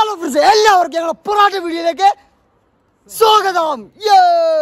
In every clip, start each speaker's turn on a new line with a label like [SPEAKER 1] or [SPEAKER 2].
[SPEAKER 1] Hello friends എല്ലാവർക്കും ഞങ്ങളുടെ പൊറാട്ട വീഡിയോയിലേക്ക് സ്വാഗതം യേ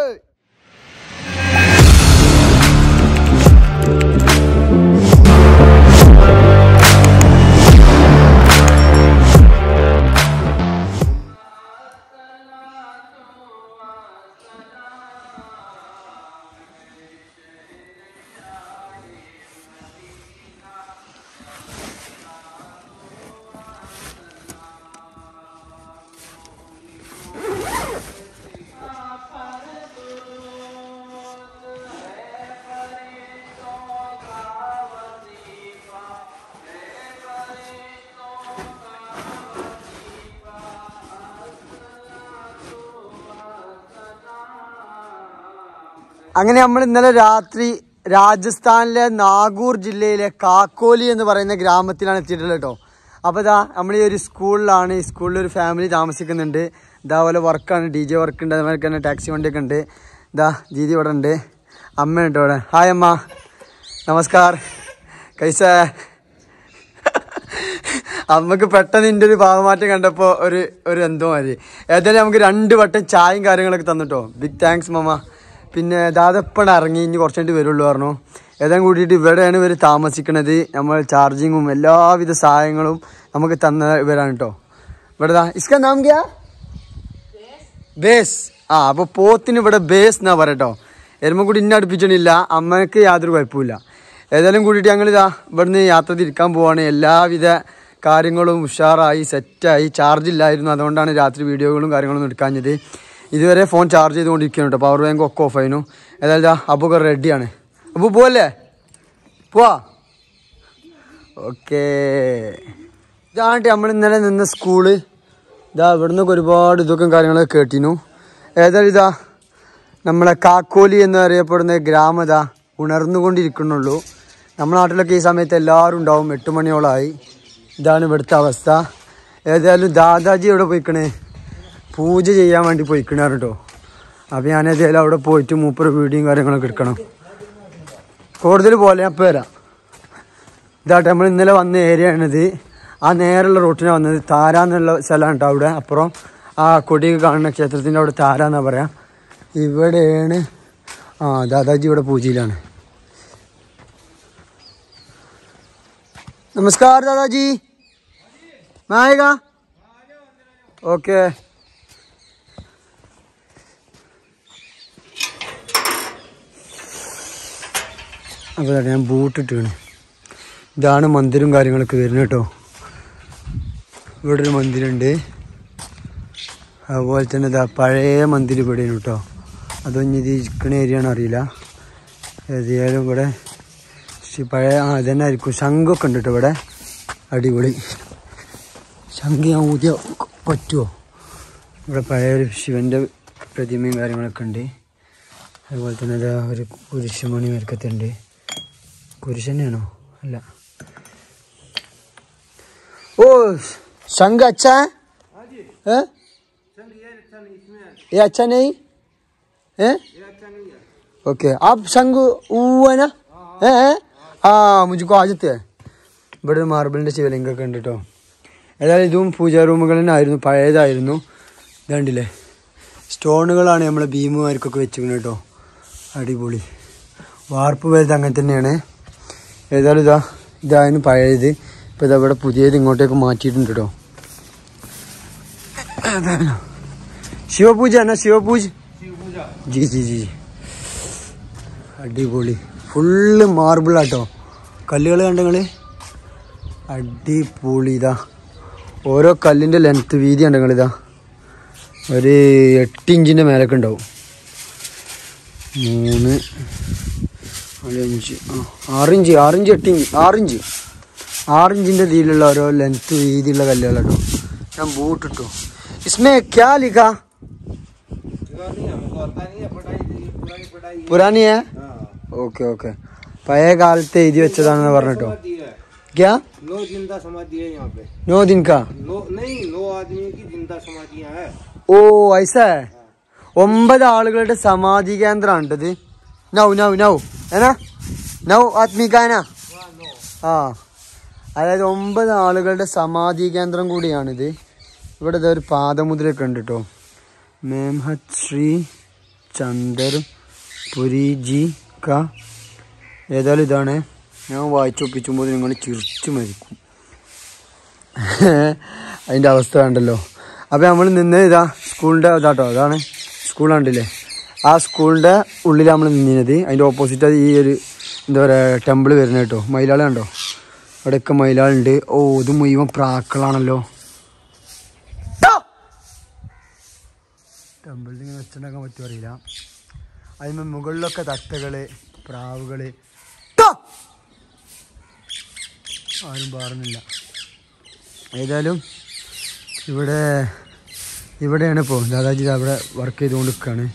[SPEAKER 1] അങ്ങനെ നമ്മൾ ഇന്നലെ രാത്രി രാജസ്ഥാനിലെ നാഗൂർ ജില്ലയിലെ കാക്കോലി എന്ന് പറയുന്ന ഗ്രാമത്തിലാണ് എത്തിയിട്ടുള്ളത് കേട്ടോ അപ്പോൾ ഇതാ നമ്മൾ ഈ ഒരു സ്കൂളിലാണ് ഈ സ്കൂളിൽ ഒരു ഫാമിലി താമസിക്കുന്നുണ്ട് ഇതേപോലെ വർക്കാണ് ഡി ജെ വർക്ക് ഉണ്ട് അതുപോലെ തന്നെ ടാക്സി വണ്ടിയൊക്കെ ഉണ്ട് ഇതാ ദീദി ഇവിടെ ഉണ്ട് അമ്മ ഉണ്ട് ഇവിടെ ഹായ് അമ്മ നമസ്കാർ കൈസ അമ്മക്ക് പെട്ടെന്ന് ഇതിൻ്റെ ഒരു ഭാവമാറ്റം കണ്ടപ്പോൾ ഒരു ഒരു എന്തോ മാതിരി ഏതായാലും നമുക്ക് രണ്ട് വട്ടം ചായയും കാര്യങ്ങളൊക്കെ തന്നിട്ടോ ബിഗ് താങ്ക്സ് മമ്മ പിന്നെ ദാദപ്പണ് ഇറങ്ങി ഇനി കുറച്ച് കഴിഞ്ഞിട്ട് വരുള്ളൂ പറഞ്ഞു ഏതായാലും കൂട്ടിയിട്ട് ഇവിടെയാണ് ഇവർ താമസിക്കണത് നമ്മൾ ചാർജിങ്ങും എല്ലാവിധ സഹായങ്ങളും നമുക്ക് തന്ന ഇവരാണ് കേട്ടോ ഇവിടെ ദാ ഇസ്ക നാം ക്യാ ബേസ് ആ അപ്പോൾ പോത്തിന് ഇവിടെ ബേസ് എന്നാ പറയട്ടോ എരുമക്കുടി ഇന്നെ അടുപ്പിച്ചണില്ല അമ്മയ്ക്ക് യാതൊരു കുഴപ്പമില്ല ഏതായാലും കൂട്ടിയിട്ട് ഞങ്ങൾ ഇതാ ഇവിടുന്ന് യാത്ര തിരിക്കാൻ പോവാണ് എല്ലാവിധ കാര്യങ്ങളും ഉഷാറായി സെറ്റായി ചാർജ് ഇല്ലായിരുന്നു അതുകൊണ്ടാണ് രാത്രി വീഡിയോകളും കാര്യങ്ങളൊന്നും എടുക്കാഞ്ഞത് ഇതുവരെ ഫോൺ ചാർജ് ചെയ്തുകൊണ്ടിരിക്കുകയാണ് കേട്ടോ പവർ ബാങ്ക് ഒക്കെ ഓഫ് ആയിരുന്നു ഏതായാലും ഇതാ അബുക്കെ റെഡിയാണ് അബു പോവല്ലേ പോവാ ഓക്കേ ഇതാണ് നമ്മൾ ഇന്നലെ നിന്ന സ്കൂള് ഇതാ ഇവിടുന്ന് ഒരുപാട് ഇതൊക്കെ കാര്യങ്ങളൊക്കെ കേട്ടിരുന്നു ഏതായാലും ഇതാ നമ്മളെ കാക്കോലി എന്ന് അറിയപ്പെടുന്ന ഗ്രാമം ഇതാ ഉണർന്നുകൊണ്ടിരിക്കുന്നുള്ളൂ നമ്മുടെ നാട്ടിലൊക്കെ ഈ സമയത്ത് എല്ലാവരും ഉണ്ടാവും എട്ട് മണിയോളമായി ഇതാണ് ഇവിടുത്തെ അവസ്ഥ ഏതായാലും ദാദാജി എവിടെ പോയിക്കണേ പൂജ ചെയ്യാൻ വേണ്ടി പോയിക്കണ കേട്ടോ അപ്പോൾ ഞാൻ ഏതായാലും അവിടെ പോയിട്ട് മൂപ്പർ വീഡിയോയും കാര്യങ്ങളൊക്കെ എടുക്കണം കൂടുതൽ പോലെ ഞാൻ ഇപ്പോൾ വരാം ഇതാട്ടെ നമ്മൾ ഇന്നലെ വന്ന ഏരിയ ആണിത് ആ നേരെയുള്ള റൂട്ടിനാണ് വന്നത് താര എന്നുള്ള സ്ഥലമാണ് കേട്ടോ അവിടെ അപ്പുറം ആ കൊടി കാണുന്ന ക്ഷേത്രത്തിൻ്റെ അവിടെ താര എന്നാ പറയാം ഇവിടെയാണ് ആ ദാദാജി ഇവിടെ പൂജയിലാണ് नमस्कार दादाजी मैं आएगा ओके അപ്പോൾ ദാ ഞാൻ ബൂട്ട് ഇട്ടാണ് ഇതാണ് മന്ദിരം കാര്യങ്ങളൊക്കെ വരുന്നത് കേട്ടോ ഇവിടെ ഒരു മന്ദിരമുണ്ട് അതുപോലെ തന്നെ ഇതാ പഴയ മന്ദിരം ഇവിടെയാണ് കേട്ടോ അതൊന്നും ഇത് ഇരിക്കണ ഏരിയ ആണോ അറിയില്ല ഏതായാലും ഇവിടെ ശി- പഴയ ആ ഇതന്നെ ആയിരിക്കും ശംഖൊക്കെ ഉണ്ട് കേട്ടോ ഇവിടെ അടിപൊളി ശംഖ് ഞാൻ ഊതിയ പറ്റുമോ ഇവിടെ പഴയ ഒരു ശിവൻ്റെ പ്രതിമയും കാര്യങ്ങളൊക്കെ ഉണ്ട് അതുപോലെ തന്നെ ഇതാ ഒരു കുരിശുമണി മരക്കത്തുണ്ട് കുരിശ് തന്നെയാണോ അല്ല ഓ शंख अच्छा है हैं? ये अच्छा नहीं है ओके आप शंख ऊ है ना है ആ മുझको ആദ്യത്തെ ഇവിടെ ഒരു മാർബിളിൻ്റെ ശിവലിംഗമൊക്കെ ഉണ്ട് കേട്ടോ ഏതായാലും ഇതും പൂജാ റൂമുകൾ തന്നെ ആയിരുന്നു പഴയതായിരുന്നു ഇതാണ്ടില്ലേ സ്റ്റോണുകളാണ് നമ്മളെ ഭീമുമാർക്കൊക്കെ വെച്ചിരിക്കുന്നത് കേട്ടോ അടിപൊളി വാർപ്പ് വലുത് അങ്ങനെ തന്നെയാണ് ഏതായാലും ഇതാ ഇതായിരുന്നു പഴയത് ഇപ്പോൾ ഇതാ ഇവിടെ പുതിയത് ഇങ്ങോട്ടേക്ക് മാറ്റിയിട്ടുണ്ട് കേട്ടോ ശിവപൂജ എന്നാ ശിവപൂജ ജി ജി ജി അടിപൊളി ഫുള്ള് മാർബിൾ ആട്ടോ കല്ലുകൾ കണ്ടങ്ങള് അടിപൊളി ഇതാ ഓരോ കല്ലിൻ്റെ ലെങ്ത്ത് വീതി കണ്ടങ്ങൾ ഇതാ ഒരു എട്ട് ഇഞ്ചിൻ്റെ മേലൊക്കെ ഉണ്ടാവും മൂന്ന് നാല് അഞ്ച് ആ ആറിഞ്ച് ആറിഞ്ച് എട്ട് ഇഞ്ച് ആറിഞ്ച് ആറിഞ്ചിൻ്റെ ഇതിലുള്ള ഓരോ ലെങ്ത്ത് വീതിയുള്ള കല്ലുകളാട്ടോ ഞാൻ ബൂട്ടിട്ടു ഇസ്മേ ക്യാ ലിഖാ പുരാനി है ഓക്കെ ഓക്കെ പഴയ കാലത്ത് എഴുതി വെച്ചതാണെന്ന് പറഞ്ഞിട്ടോ क्या
[SPEAKER 2] नौ जिंदा समाधि है यहाँ पे
[SPEAKER 1] नौ दिन का
[SPEAKER 2] नौ नहीं नौ आदमी की जिंदा समाधियाँ है
[SPEAKER 1] ഓ ഐസ ഒമ്പത് ആളുകളുടെ സമാധി കേന്ദ്രമാണ് ഇത് നൗ നൗ നൗ ഏനാ നൗ ആത്മികാന ആ അതായത് ഒമ്പത് ആളുകളുടെ സമാധി കേന്ദ്രം കൂടിയാണിത് ഇവിടെ ഇതാ ഒരു പാദമുദ്രയൊക്കെ ഉണ്ട് കേട്ടോ മേംഹത് ശ്രീ ചന്ദർ പുരി ജി ക ഏതായാലും ഇതാണ് ഞാൻ വായിച്ചൊപ്പിച്ചുമ്പോൾ നിങ്ങൾ ചിരിച്ചു മരിക്കും അതിൻ്റെ അവസ്ഥ വേണ്ടല്ലോ അപ്പോൾ നമ്മൾ നിന്ന് ഇതാ സ്കൂളിൻ്റെ ഇതാട്ടോ അതാണ് സ്കൂൾ കണ്ടില്ലേ ആ സ്കൂളിൻ്റെ ഉള്ളിൽ നമ്മൾ നിന്നത് അതിൻ്റെ ഓപ്പോസിറ്റ് ഈ ഒരു എന്താ പറയുക ടെമ്പിൾ വരുന്നത് കേട്ടോ മയിലാളി കണ്ടോ അവിടെയൊക്കെ മയിലാളുണ്ട് ഓ ഇത് മുഴുവൻ പ്രാക്കളാണല്ലോ ടെമ്പിളിൽ ഇങ്ങനെ വെച്ചിട്ടുണ്ടാക്കാൻ പറ്റുമോ അറിയില്ല അതിന് മുകളിലൊക്കെ തത്തകള് പ്രാവുകള് ടാ! ആരും പാറുന്നില്ല ഏതായാലും ഇവിടെ ഇവിടെയാണ് ഇപ്പോൾ ദാദാജി ദാ അവിടെ വർക്ക് ചെയ്തുകൊണ്ട് നിൽക്കുകയാണ്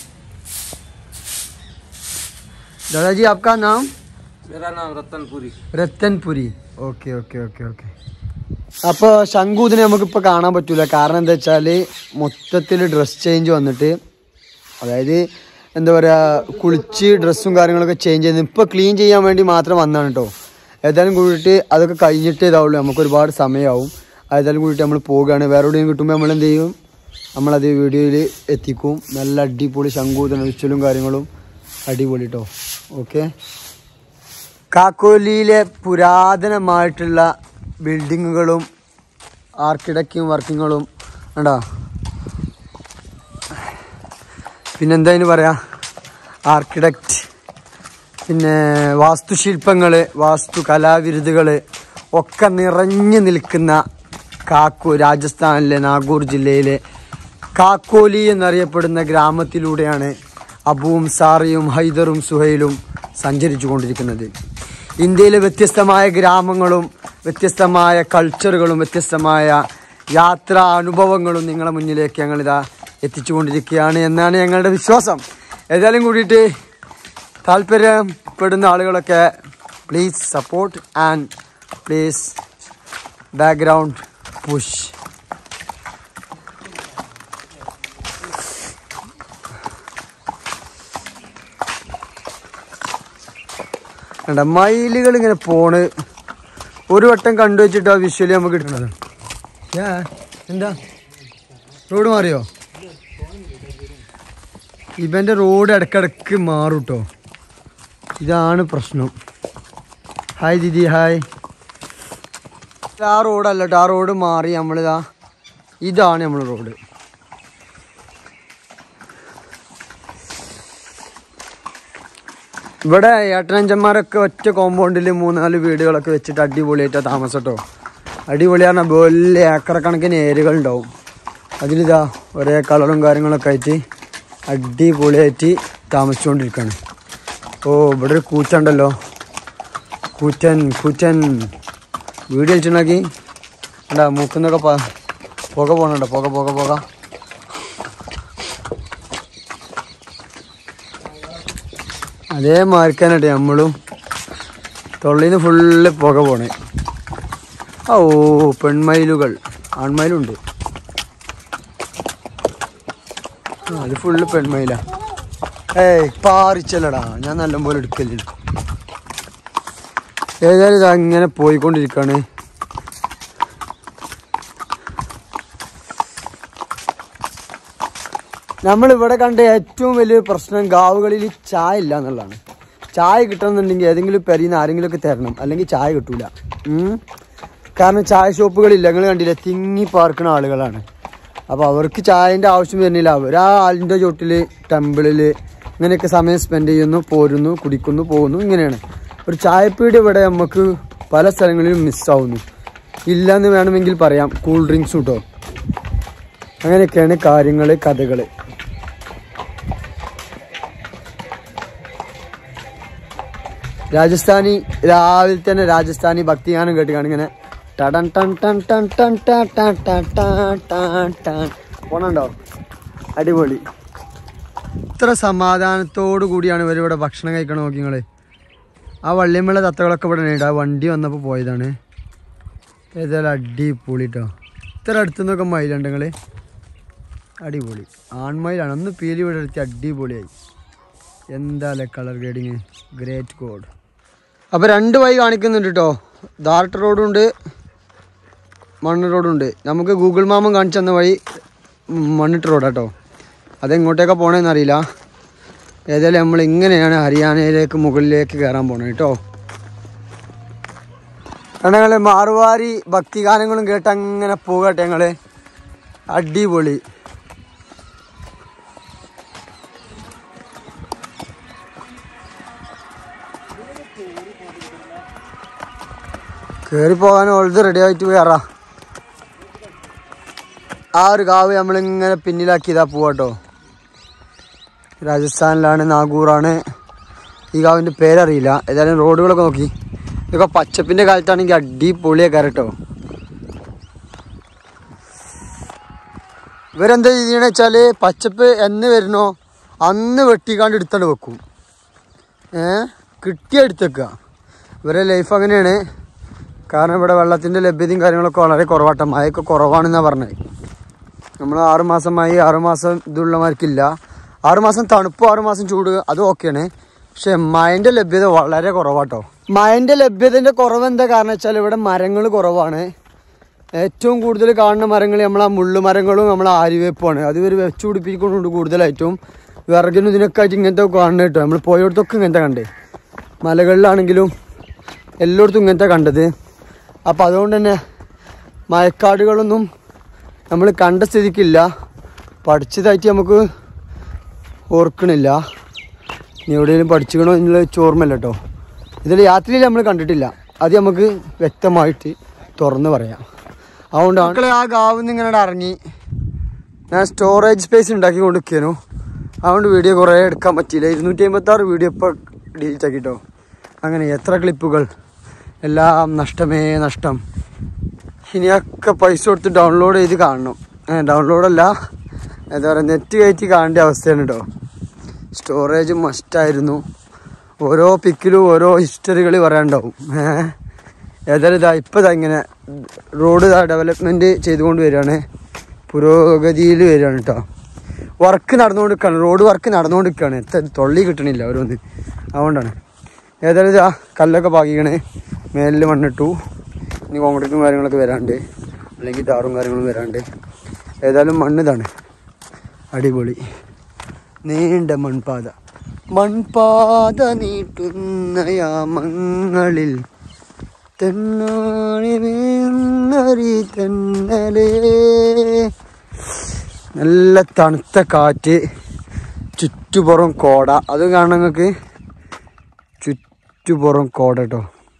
[SPEAKER 1] ദാദാജി ആപ്കാ നാം
[SPEAKER 2] मेरा नाम Ratanpuri
[SPEAKER 1] Ratanpuri okay okay okay okay അപ്പോൾ ശംഖൂതിനെ നമുക്കിപ്പോൾ കാണാൻ പറ്റൂല കാരണം എന്താ വെച്ചാൽ മൊത്തത്തിൽ ഡ്രസ് ചേഞ്ച് വന്നിട്ട് അതായത് എന്താ പറയുക കുളിച്ച് ഡ്രസ്സും കാര്യങ്ങളൊക്കെ ചേഞ്ച് ചെയ്ത് ഇപ്പോൾ ക്ലീൻ ചെയ്യാൻ വേണ്ടി മാത്രം വന്നതാണ് കേട്ടോ ഏതായാലും കൂടിയിട്ട് അതൊക്കെ കഴിഞ്ഞിട്ടേ ഇതാവുള്ളൂ നമുക്ക് ഒരുപാട് സമയമാവും ഏതായാലും കൂടിയിട്ട് നമ്മൾ പോവുകയാണ് വേറെ എവിടെയും കിട്ടുമ്പോൾ നമ്മൾ എന്ത് ചെയ്യും നമ്മളത് വീഡിയോയിൽ എത്തിക്കും നല്ല അടിപൊളി ശംഖൂതന വിഷ്വലും കാര്യങ്ങളും അടിപൊളി കേട്ടോ ഓക്കെ കാക്കോലിയിലെ പുരാതനമായിട്ടുള്ള ബിൽഡിങ്ങുകളും ആർക്കിടെക്റ്റും വർക്കിങ്ങുകളും ഉണ്ടോ പിന്നെന്താ അതിന് പറയാ ആർക്കിടെക്റ്റ് പിന്നെ വാസ്തുശില്പങ്ങൾ വാസ്തു കലാവിരുതുകൾ ഒക്കെ നിറഞ്ഞു നിൽക്കുന്ന കാക്കു രാജസ്ഥാനിലെ നാഗൂർ ജില്ലയിലെ കാക്കോലി എന്നറിയപ്പെടുന്ന ഗ്രാമത്തിലൂടെയാണ് അബുവും സാറിയും ഹൈദറും സുഹൈലും സഞ്ചരിച്ചു കൊണ്ടിരിക്കുന്നത് ഇന്ത്യയിലെ വ്യത്യസ്തമായ ഗ്രാമങ്ങളും വ്യത്യസ്തമായ കൾച്ചറുകളും വ്യത്യസ്തമായ യാത്രാ അനുഭവങ്ങളും നിങ്ങളുടെ മുന്നിലേക്ക് ഞങ്ങളിതാ എത്തിച്ചുകൊണ്ടിരിക്കുകയാണ് എന്നാണ് ഞങ്ങളുടെ വിശ്വാസം ഏതായാലും കൂടിയിട്ട് താല്പര്യപ്പെടുന്ന ആളുകളൊക്കെ please support and please background push കണ്ട മയിലുകൾ ഇങ്ങനെ പോണ് ഒരു വട്ടം കണ്ടു വെച്ചിട്ട് ആ വിഷ്വലി നമുക്ക് കിട്ടണത് ഏ എന്താ റോഡ് മാറിയോ ഇവന്റെ റോഡ് ഇടക്കിടക്ക് മാറും കേട്ടോ ഇതാണ് പ്രശ്നം ഹായ് ദീദി ഹായ് ആ റോഡല്ല കേട്ടോ ആ റോഡ് മാറി നമ്മളിതാ ഇതാണ് നമ്മൾ റോഡ് ഇവിടെ ഏട്ടനഞ്ചന്മാരൊക്കെ ഒറ്റ കോമ്പൗണ്ടിൽ മൂന്നാല് വീടുകളൊക്കെ വെച്ചിട്ട് അടിപൊളിയായിട്ടാ താമസം കേട്ടോ അടിപൊളി പറഞ്ഞാൽ വലിയ ഏക്കർ കണക്കിന് ഏരുകൾ ഉണ്ടാവും അതിലിതാ ഒരേ കളറും കാര്യങ്ങളൊക്കെ ആയിട്ട് അടിപൊളിയായിട്ട് താമസിച്ചുകൊണ്ടിരിക്കുകയാണ് ഓ ഇവിടെ ഒരു കൂച്ചുണ്ടല്ലോ കൂറ്റൻ കൂറ്റൻ വീട് വെച്ചിട്ടുണ്ടാക്കി എന്താ മൂക്കുന്നൊക്കെ പ- പുക പോകണുണ്ടോ പുക പുക പുക അതേമാതിരിക്കാനായിട്ട് നമ്മളും തൊള്ളിന്ന് ഫുള്ള് പുക പോണേ ഓ പെൺമയിലുകൾ ആൺമയിലുണ്ട് ആ, അത് ഫുള്ള് പെൺമയിലാ ഏയ് പാറിച്ചല്ലടാ ഞാൻ നല്ലപോലെ എടുക്കല്ലേ ഏതായാലും ഇത് അങ്ങനെ പോയിക്കൊണ്ടിരിക്കാണ് നമ്മൾ ഇവിടെ കണ്ട ഏറ്റവും വലിയ പ്രശ്നം ഗാവുകളിൽ ചായ ഇല്ല എന്നുള്ളതാണ് ചായ കിട്ടണമെന്നുണ്ടെങ്കിൽ ഏതെങ്കിലും പെരിന്ന് ആരെങ്കിലും ഒക്കെ തരണം അല്ലെങ്കിൽ ചായ കിട്ടൂല ഉം. കാരണം ചായ ഷോപ്പുകളില്ല നിങ്ങൾ കണ്ടില്ലേ തിങ്ങി പാർക്കുന്ന ആളുകളാണ് അപ്പോൾ അവർക്ക് ചായൻ്റെ ആവശ്യം വരുന്നില്ല അവർ ആ ആലിൻ്റെ ചോട്ടിൽ ടെമ്പിളിൽ ഇങ്ങനെയൊക്കെ സമയം സ്പെൻഡ് ചെയ്യുന്നു പോരുന്നു കുടിക്കുന്നു പോകുന്നു ഇങ്ങനെയാണ് ഒരു ചായപ്പീടി ഇവിടെ നമുക്ക് പല സ്ഥലങ്ങളിലും മിസ്സാവുന്നു ഇല്ലയെന്ന് വേണമെങ്കിൽ പറയാം കൂൾ ഡ്രിങ്ക്സ് കിട്ടോ അങ്ങനെയൊക്കെയാണ് കാര്യങ്ങൾ കഥകൾ രാജസ്ഥാനി രാവിലെ തന്നെ രാജസ്ഥാനി ഭക്തിഗാനം കേട്ടുകാണ് ഇങ്ങനെ ടടൻ ടൺ ടൺ ടൺ ടൺ ട ട ട ട ട ട. പോണുണ്ടോ അടിപൊളി ഇത്ര സമാധാനത്തോടു കൂടിയാണ് ഇവർ ഇവിടെ ഭക്ഷണം കഴിക്കണം നോക്കി നിങ്ങള് ആ വള്ളിയമ്മയുള്ള തത്തകളൊക്കെ ഇവിടെ ഉണ്ട് ആ വണ്ടി വന്നപ്പോൾ പോയതാണ് ഏതായാലും അടിപൊളി കേട്ടോ ഇത്ര അടുത്തു നിന്നൊക്കെ മയിലുണ്ട് നിങ്ങള് അടിപൊളി ആൺമയിലാണ് ഒന്ന് പീലി വിടർത്തി അടിപൊളിയായി എന്താല്ലേ കളർ ഗ്രേഡിങ് ഗ്രേറ്റ് കോഡ് അപ്പോൾ രണ്ട് വഴി കാണിക്കുന്നുണ്ട് കേട്ടോ ദാർട്ട് റോഡുണ്ട് മണ്ണ് റോഡുണ്ട് നമുക്ക് ഗൂഗിൾ മാമും കാണിച്ചു തന്ന വഴി മണ്ണിട്ട് റോഡാട്ടോ അതെങ്ങോട്ടേക്കാണ് പോണേന്ന് അറിയില്ല ഏതായാലും നമ്മൾ ഇങ്ങനെയാണ് ഹരിയാനയിലേക്ക് മുകളിലേക്ക് കയറാൻ പോണത് കേട്ടോ ഞങ്ങള് മാറുവാരി ഭക്തിഗാനങ്ങളും കേട്ട് അങ്ങനെ പോകട്ടെ ഞങ്ങള് അടിപൊളി കയറി പോകാൻ ഓൾത് റെഡി ആയിട്ട് കയറാ ആ ഒരു കാവ് നമ്മളിങ്ങനെ പിന്നിലാക്കിയതാ പോവാട്ടോ രാജസ്ഥാനിലാണ് നാഗൂറാണ് ഈ കാവിൻ്റെ പേരറിയില്ല ഏതായാലും റോഡുകളൊക്കെ നോക്കി ഇതൊക്കെ പച്ചപ്പിൻ്റെ കാലത്താണെങ്കിൽ അടിപൊളിയൊക്കെ കേട്ടോ ഇവരെന്താ ചെയ്യണെന്ന് വെച്ചാൽ പച്ചപ്പ് എന്ന് വരുന്നോ അന്ന് വെട്ടിക്കാണ്ട് എടുത്തോണ്ട് വെക്കും ഏ കിട്ടിയ എടുത്തേക്കുക ഇവരെ ലൈഫ് അങ്ങനെയാണ് കാരണം ഇവിടെ വെള്ളത്തിൻ്റെ ലഭ്യതയും കാര്യങ്ങളൊക്കെ വളരെ കുറവാട്ടോ മഴയൊക്കെ കുറവാണെന്നാണ് പറഞ്ഞത് നമ്മൾ ആറ് മാസമായി ആറ് മാസം ഇതുള്ളമാർക്കില്ല ആറ് മാസം തണുപ്പ് ആറ് മാസം ചൂട് അത് ഓക്കെയാണ് പക്ഷെ മഴൻ്റെ ലഭ്യത വളരെ കുറവാട്ടോ മഴൻ്റെ ലഭ്യതൻ്റെ കുറവ് എന്താ കാരണം വെച്ചാൽ ഇവിടെ മരങ്ങൾ കുറവാണ് ഏറ്റവും കൂടുതൽ കാണുന്ന മരങ്ങൾ നമ്മളെ മുള്ളു മരങ്ങളും നമ്മളെ ആര്യവേപ്പുമാണ് അത് ഇവർ വെച്ച് പിടിപ്പിക്കുന്നുണ്ട് കൂടുതലായിട്ടും വിറകിനും ഇതിനൊക്കെ ആയിട്ട് ഇങ്ങനത്തെ കാണുന്നത് കേട്ടോ നമ്മൾ പോയടത്തൊക്കെ ഇങ്ങനത്തെ കണ്ടേ മലകളിലാണെങ്കിലും എല്ലായിടത്തും ഇങ്ങനത്തെ കണ്ടത് അപ്പം അതുകൊണ്ട് തന്നെ മഴക്കാടുകളൊന്നും നമ്മൾ കണ്ട സ്ഥിതിക്കില്ല പഠിച്ചതായിട്ട് നമുക്ക് ഓർക്കണില്ല ഇനി എവിടെയെങ്കിലും പഠിച്ചിക്കണോ എന്നുള്ള ചോർമ്മല്ല കേട്ടോ ഇതിൽ യാത്രയിൽ നമ്മൾ കണ്ടിട്ടില്ല അത് നമുക്ക് വ്യക്തമായിട്ട് തുറന്ന് പറയാം അതുകൊണ്ടാണ് മക്കളെ ആ ഗാവിൽ നിന്ന് ഇങ്ങനെ ഇറങ്ങി ഞാൻ സ്റ്റോറേജ് സ്പേസ് ഉണ്ടാക്കി കൊടുക്കുന്നു അതുകൊണ്ട് വീഡിയോ കുറേ എടുക്കാൻ പറ്റിയില്ല ഇരുന്നൂറ്റി അമ്പത്തി ആറ് വീഡിയോ ഇപ്പോൾ ഡിലീറ്റ് ആക്കിട്ടോ അങ്ങനെ എത്ര ക്ലിപ്പുകൾ എല്ലാം നഷ്ടമേ നഷ്ടം ഇനിയൊക്കെ പൈസ കൊടുത്ത് ഡൗൺലോഡ് ചെയ്ത് കാണണം ഡൗൺലോഡല്ല എന്താ പറയുക നെറ്റ് കയറ്റി കാണേണ്ട അവസ്ഥയാണ് കേട്ടോ സ്റ്റോറേജ് മസ്റ്റായിരുന്നു ഓരോ പിക്കിലും ഓരോ ഹിസ്റ്ററികൾ പറയാനുണ്ടാവും ഏഹ് ഏതായാലും ഇതാ ഇപ്പം ഇതാ ഇങ്ങനെ റോഡ് ഇതാ ഡെവലപ്മെൻറ്റ് ചെയ്തുകൊണ്ട് വരികയാണ് പുരോഗതിയിൽ വരികയാണ് കേട്ടോ വർക്ക് നടന്നുകൊണ്ടിരിക്കുകയാണ് റോഡ് വർക്ക് നടന്നുകൊണ്ടിരിക്കുകയാണ് എത്ര തൊള്ളി കിട്ടണില്ല ഓരോന്ന് അതുകൊണ്ടാണ് ഏതായാലും ഇതാ കല്ലൊക്കെ പാകിക്കണേ മേലിൽ മണ്ണിട്ടു ഇനി കോൺക്രീറ്റും കാര്യങ്ങളൊക്കെ വരാണ്ട് അല്ലെങ്കിൽ ടാറും കാര്യങ്ങളും വരാണ്ട് ഏതായാലും മണ്ണ് ഇതാണ് അടിപൊളി നീണ്ട മൺപാത മൺപാത നീട്ടുന്ന യാമങ്ങളിൽ തെന്നാണി വീന്നരി തെന്നലേ നല്ല തണുത്ത കാറ്റ് ചുറ്റുപുറം കോട അത് കാണാൻ നിങ്ങൾക്ക് ചുറ്റുപുറം കോട കേട്ടോ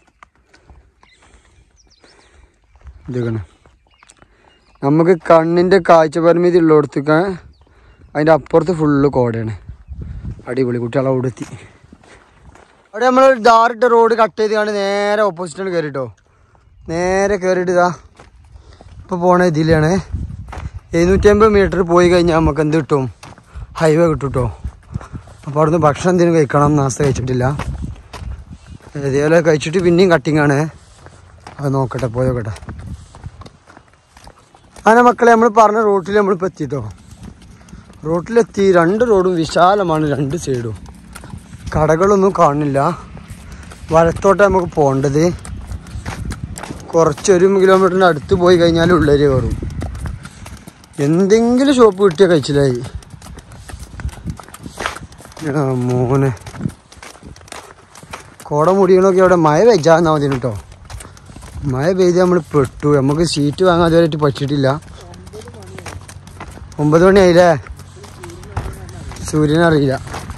[SPEAKER 1] ഇത് കാണാം നമുക്ക് കണ്ണിൻ്റെ കാഴ്ച പരിമിതി ഉള്ളിടത്തേക്ക് അതിൻ്റെ അപ്പുറത്ത് ഫുള്ള് കോടയാണ് അടിപൊളി കുട്ടികളെ അവിടെ എത്തി അവിടെ നമ്മൾ ഡാറിട്ട് റോഡ് കട്ട് ചെയ്ത് കാണി നേരെ ഓപ്പോസിറ്റാണ് കയറിട്ടോ നേരെ കയറിയിട്ട് ഇതാ ഇപ്പോൾ പോണ ഇതിലാണ് എഴുന്നൂറ്റി അമ്പത് മീറ്റർ പോയി കഴിഞ്ഞാൽ നമുക്ക് എന്ത് കിട്ടും ഹൈവേ കിട്ടും കേട്ടോ അപ്പോൾ അവിടുന്ന് ഭക്ഷണം എന്തെങ്കിലും കഴിക്കണം നാസ്ത കഴിച്ചിട്ടില്ല ഇതേപോലെ കഴിച്ചിട്ട് പിന്നെയും കട്ടിങ് ആണ് അത് നോക്കട്ടെ പോയോക്കട്ടെ അങ്ങനെ മക്കളെ നമ്മൾ പറഞ്ഞ റോട്ടിൽ നമ്മളിപ്പോൾ എത്തിട്ടോ റോട്ടിലെത്തി രണ്ട് റോഡും വിശാലമാണ് രണ്ട് സൈഡും കടകളൊന്നും കാണില്ല വലത്തോട്ട് നമുക്ക് പോകേണ്ടത് കുറച്ചൊരു കിലോമീറ്ററിൻ്റെ അടുത്ത് പോയി കഴിഞ്ഞാൽ ഉള്ളേരി കയറും എന്തെങ്കിലും ഷോപ്പ് കിട്ടിയാൽ കഴിച്ചില്ലായി ആ, മോനെ കോട മുടിയണമൊക്കെ അവിടെ മഴ വെച്ചാൽ മതി കേട്ടോ മഴ പെയ്ത് നമ്മൾ പെട്ടു നമുക്ക് സീറ്റ് വാങ്ങാൻ ഇതുവരെയായിട്ട് പറ്റിയിട്ടില്ല ഒമ്പത് മണിയായില്ലേ സൂര്യനറിയില്ല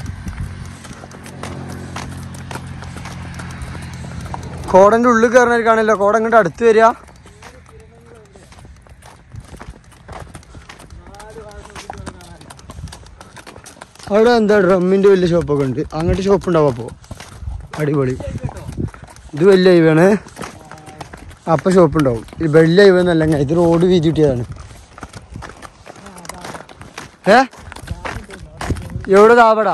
[SPEAKER 1] കോടന്റെ ഉള്ളിൽ കയറുന്നവർക്കാണല്ലോ കോട ഇങ്ങോട്ട് അടുത്ത് വരിക അവിടെ എന്താ ഡ്രമ്മിന്റെ വലിയ ഷോപ്പൊക്കെ ഉണ്ട് അങ്ങോട്ട് ഷോപ്പ് ഉണ്ടാവും അപ്പോൾ അടിപൊളി ഇത് വലിയ ഹൈവേണ് അപ്പം ഷോപ്പ് ഉണ്ടാവും ഇത് വലിയ ഹൈവേ എന്നല്ല ഇത് റോഡ് വീതി കിട്ടിയതാണ് ഏ എവിടെ താപടാ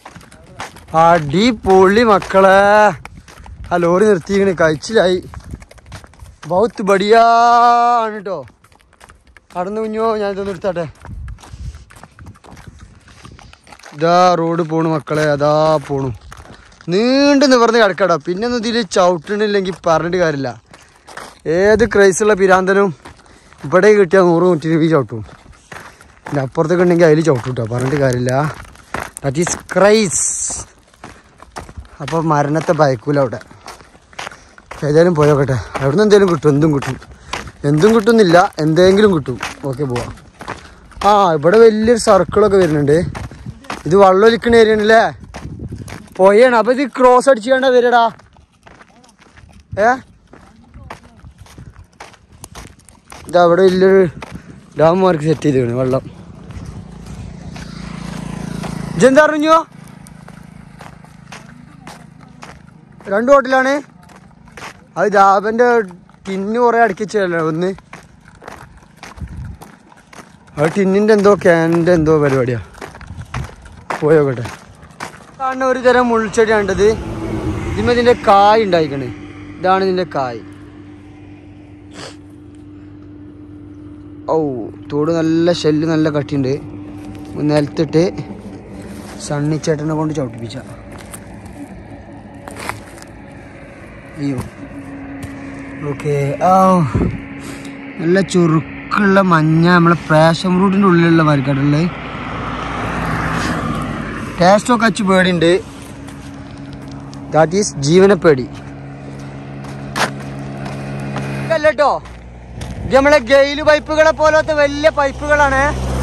[SPEAKER 1] അടിപൊളി മക്കളെ ആ ലോറി നിർത്തിക്കണ് കഴിച്ചിലായി ബൗത്ത് ബടിയാണ് കേട്ടോ കടന്നു കുഞ്ഞോ ഞാൻ ഇതൊന്ന് എടുത്താട്ടെ ഇതാ റോഡ് പോണു മക്കളെ അതാ പോണു നീണ്ടു നിവർന്ന് കിടക്കടാ പിന്നെ ഒന്നും ഇതിൽ ചവിട്ടണില്ലെങ്കിൽ പറഞ്ഞിട്ട് കാര്യമില്ല ഏത് ക്രൈസുള്ള പിരാന്തനും ഇവിടെ കിട്ടിയാൽ നൂറ് നൂറ്റി രൂപ ചവിട്ടും പിന്നെ അപ്പുറത്തൊക്കെ ഉണ്ടെങ്കിൽ അതിൽ ചവിട്ടും കേട്ടോ പറഞ്ഞിട്ട് കാര്യമില്ല ദാറ്റ് ഈസ് ക്രൈസ് അപ്പോൾ മരണത്തെ ഭയക്കൂല അവിടെ ഏതായാലും പോയോക്കട്ടെ അവിടുന്ന് എന്തെങ്കിലും കിട്ടും എന്തും കിട്ടും എന്തും കിട്ടുന്നില്ല എന്തെങ്കിലും കിട്ടും ഓക്കെ പോവാം ആ ഇവിടെ വലിയൊരു സർക്കിളൊക്കെ വരുന്നുണ്ട് ഇത് വെള്ളം ഒലിക്കണ ഏരിയയാണല്ലേ പോയാണ് അപ്പൊ ഇത് ക്രോസ് അടിച്ച് കണ്ട വരടാ ഏ ഇതാ അവിടെ വലിയൊരു ഡാം മാർക്ക് സെറ്റ് ചെയ്തിരുന്നു വെള്ളം ഇതെന്താ അറിഞ്ഞോ രണ്ട് ഹോട്ടലാണ് അത് ജാബന്റെ ടിന്ന് കുറെ അടക്കിച്ചല്ലോ ഒന്ന് അത് ടിന്നിന്റെ എന്തോ ക്യാനിന്റെ എന്തോ പരിപാടിയാ പോയോക്കട്ടെ കാണുന്ന ഒരു തരം മുൾച്ചെടി കണ്ടത് ഇതിന്മേൽ ഇതിന്റെ കായ് ഉണ്ടായിക്കണേ ഇതാണ് ഇതിന്റെ കായ് ഓ തോട് നല്ല ഷെല്ല് നല്ല കട്ടിയുണ്ട് നിലത്തിട്ട് സണ്ണിച്ചേട്ടനെ കൊണ്ട് ചവിട്ടിപ്പിച്ച അയ്യോ ഓക്കെ ആ നല്ല ചുരുക്കുള്ള മഞ്ഞ നമ്മളെ പാഷൻ ഫ്രൂട്ടിൻ്റെ ഉള്ളിലുള്ള മരിക്കാട്ടുള്ളത് ടേസ്റ്റൊക്കെ അച്ചു പേടിയുണ്ട് ദാറ്റ് ഈസ് ജീവനപ്പേടി അല്ലട്ടോ ഇത് നമ്മളെ ഗെയില് പൈപ്പുകളെ പോലത്തെ വലിയ പൈപ്പുകളാണ്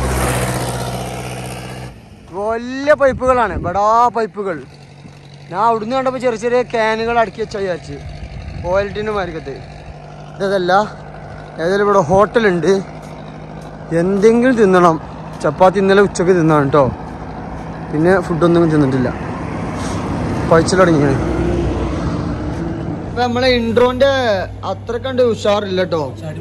[SPEAKER 1] വലിയ പൈപ്പുകളാണ് ബടാ പൈപ്പുകൾ ഞാൻ അവിടുന്ന് കണ്ടപ്പോൾ ചെറിയ ചെറിയ ക്യാനുകൾ അടുക്കി വെച്ചാൽ വിചാരിച്ച് ഓയിൽ ടിന് മാർക്കത്ത് ഇതല്ല ഏതായാലും ഇവിടെ ഹോട്ടലുണ്ട് എന്തെങ്കിലും തിന്നണം ചപ്പാത്തി ഇന്നലെ ഉച്ചക്ക് തിന്നാണ് കേട്ടോ പിന്നെ ഫുഡൊന്നും തിന്നിട്ടില്ല കഴിച്ചു തുടങ്ങിയാണ് ഇപ്പൊ നമ്മളെ ഇൻട്രോന്റെ അത്ര കണ്ട് ഉഷാറില്ല കേട്ടോ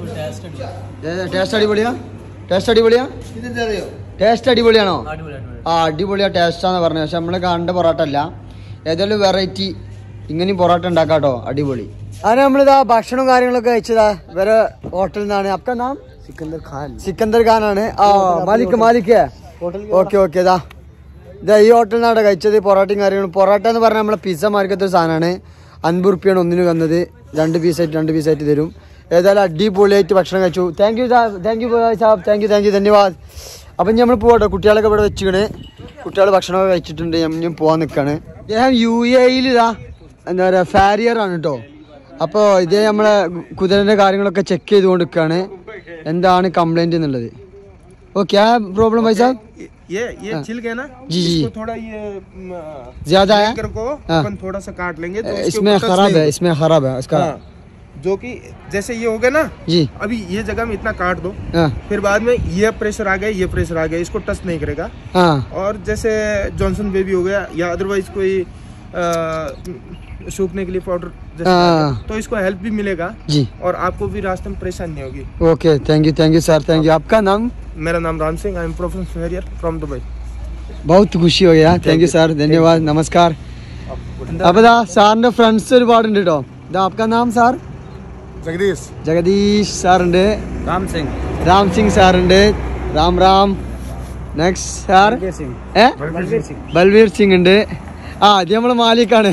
[SPEAKER 1] ടേസ്റ്റ് അടിപൊളിയാ ടേസ്റ്റ് അടിപൊളിയാ ടേസ്റ്റ് അടിപൊളിയാണോ ആ അടിപൊളിയാ ടേസ്റ്റാന്ന് പറഞ്ഞത് പക്ഷെ നമ്മള് കണ്ട പൊറോട്ട അല്ല ഏതായാലും വെറൈറ്റി ഇങ്ങനെയും പൊറോട്ട ഉണ്ടാക്കാട്ടോ അടിപൊളി അങ്ങനെ നമ്മളിതാ ഭക്ഷണവും കാര്യങ്ങളൊക്കെ കഴിച്ചതാ വേറെ ഹോട്ടലിൽ നിന്നാണ് അപ്പ നാം സിക്കന്ദർ ഖാൻ സിക്കന്ദർ ഖാൻ ആണ് ആ മാലിക് മാലിക് ഓക്കെ ഓക്കെ ഇതാ ഇതാ ഈ ഹോട്ടലിൽ നിന്നാണ് കഴിച്ചത് പൊറോട്ടയും കാര്യങ്ങളും പൊറോട്ട എന്ന് പറഞ്ഞാൽ നമ്മളെ പിസ്സ മാർക്കത്തെ ഒരു സാധനമാണ് അൻപത് റുപ്യാണ് ഒന്നിന് വന്നത് രണ്ട് പീസായിട്ട് രണ്ട് പീസായിട്ട് തരും ഏതായാലും അടിപൊളിയായിട്ട് ഭക്ഷണം കഴിച്ചു താങ്ക് യു താങ്ക് യു സാബ് താങ്ക് യു താങ്ക് യു ധന്യവാദ് അപ്പം നമ്മൾ പോകട്ടെ കുട്ടികളൊക്കെ ഇവിടെ വെച്ചിക്കണ് കുട്ടികൾ ഭക്ഷണമൊക്കെ കഴിച്ചിട്ടുണ്ട് ഞാൻ പോകാൻ നിൽക്കുകയാണ് അദ്ദേഹം യു എയിൽ ഇതാ എന്താ പറയുക ഫാരിയർ ആണ് കേട്ടോ അപ്പോൾ ഇതേ നമ്മളെ കുതിരൻ്റെ കാര്യങ്ങളൊക്കെ ചെക്ക് ചെയ്തുകൊണ്ട് നിൽക്കുകയാണ് എന്താണ് കംപ്ലൈൻറ്റ് എന്നുള്ളത് ഓക്കെ ആ പ്രോബ്ലം भाई साहब
[SPEAKER 3] ये ये छिल गया ना
[SPEAKER 1] जी, जी।
[SPEAKER 3] इसको थोड़ा ये म,
[SPEAKER 1] ज्यादा है
[SPEAKER 3] लेकर को
[SPEAKER 1] हाँ।
[SPEAKER 3] अपन थोड़ा सा काट लेंगे तो इसके
[SPEAKER 1] इसमें
[SPEAKER 3] ऊपर touch
[SPEAKER 1] खराब
[SPEAKER 3] नहीं
[SPEAKER 1] है इसमें खराब है इसका
[SPEAKER 3] हाँ, जो कि जैसे ये हो गया ना
[SPEAKER 1] जी
[SPEAKER 3] अभी ये जगह में इतना काट दो
[SPEAKER 1] हाँ
[SPEAKER 3] फिर बाद में ये प्रेशर आ गया ये प्रेशर आ गया इसको टच नहीं करेगा
[SPEAKER 1] हाँ
[SPEAKER 3] और जैसे जॉनसन बेबी हो गया या अदरवाइज कोई अ, सूखने के लिए पाउडर जैसे
[SPEAKER 1] हाँ।
[SPEAKER 3] आता है, तो इसको हेल्प भी मिलेगा
[SPEAKER 1] जी
[SPEAKER 3] और आपको भी रास्ते में परेशानी नहीं होगी
[SPEAKER 1] okay thank you thank you sir thank you आपका नाम
[SPEAKER 3] मेरा नाम Ram Singh I am professional farrier from Dubai
[SPEAKER 1] बहुत खुशी हो गया താങ്ക് യു സാർ ധന്യവാദ് നമസ്കാർ അപ്പൊ ദാ സാറിന്റെ ഫ്രണ്ട്സ് ഒരുപാടുണ്ട് കേട്ടോ ഇതാ ആപ്കാ നാം സാർ
[SPEAKER 3] जगदीश
[SPEAKER 1] ജഗദീഷ് സാറുണ്ട്
[SPEAKER 2] राम सिंह
[SPEAKER 1] രാം സിംഗ് സാറുണ്ട് രാം രാം നെക്സ്റ്റ് സാർ
[SPEAKER 2] सिंह
[SPEAKER 1] ഏ ബൽവീർ സിംഗ് ഉണ്ട് ആ ഇത് നമ്മളെ മാലിക്കാണ്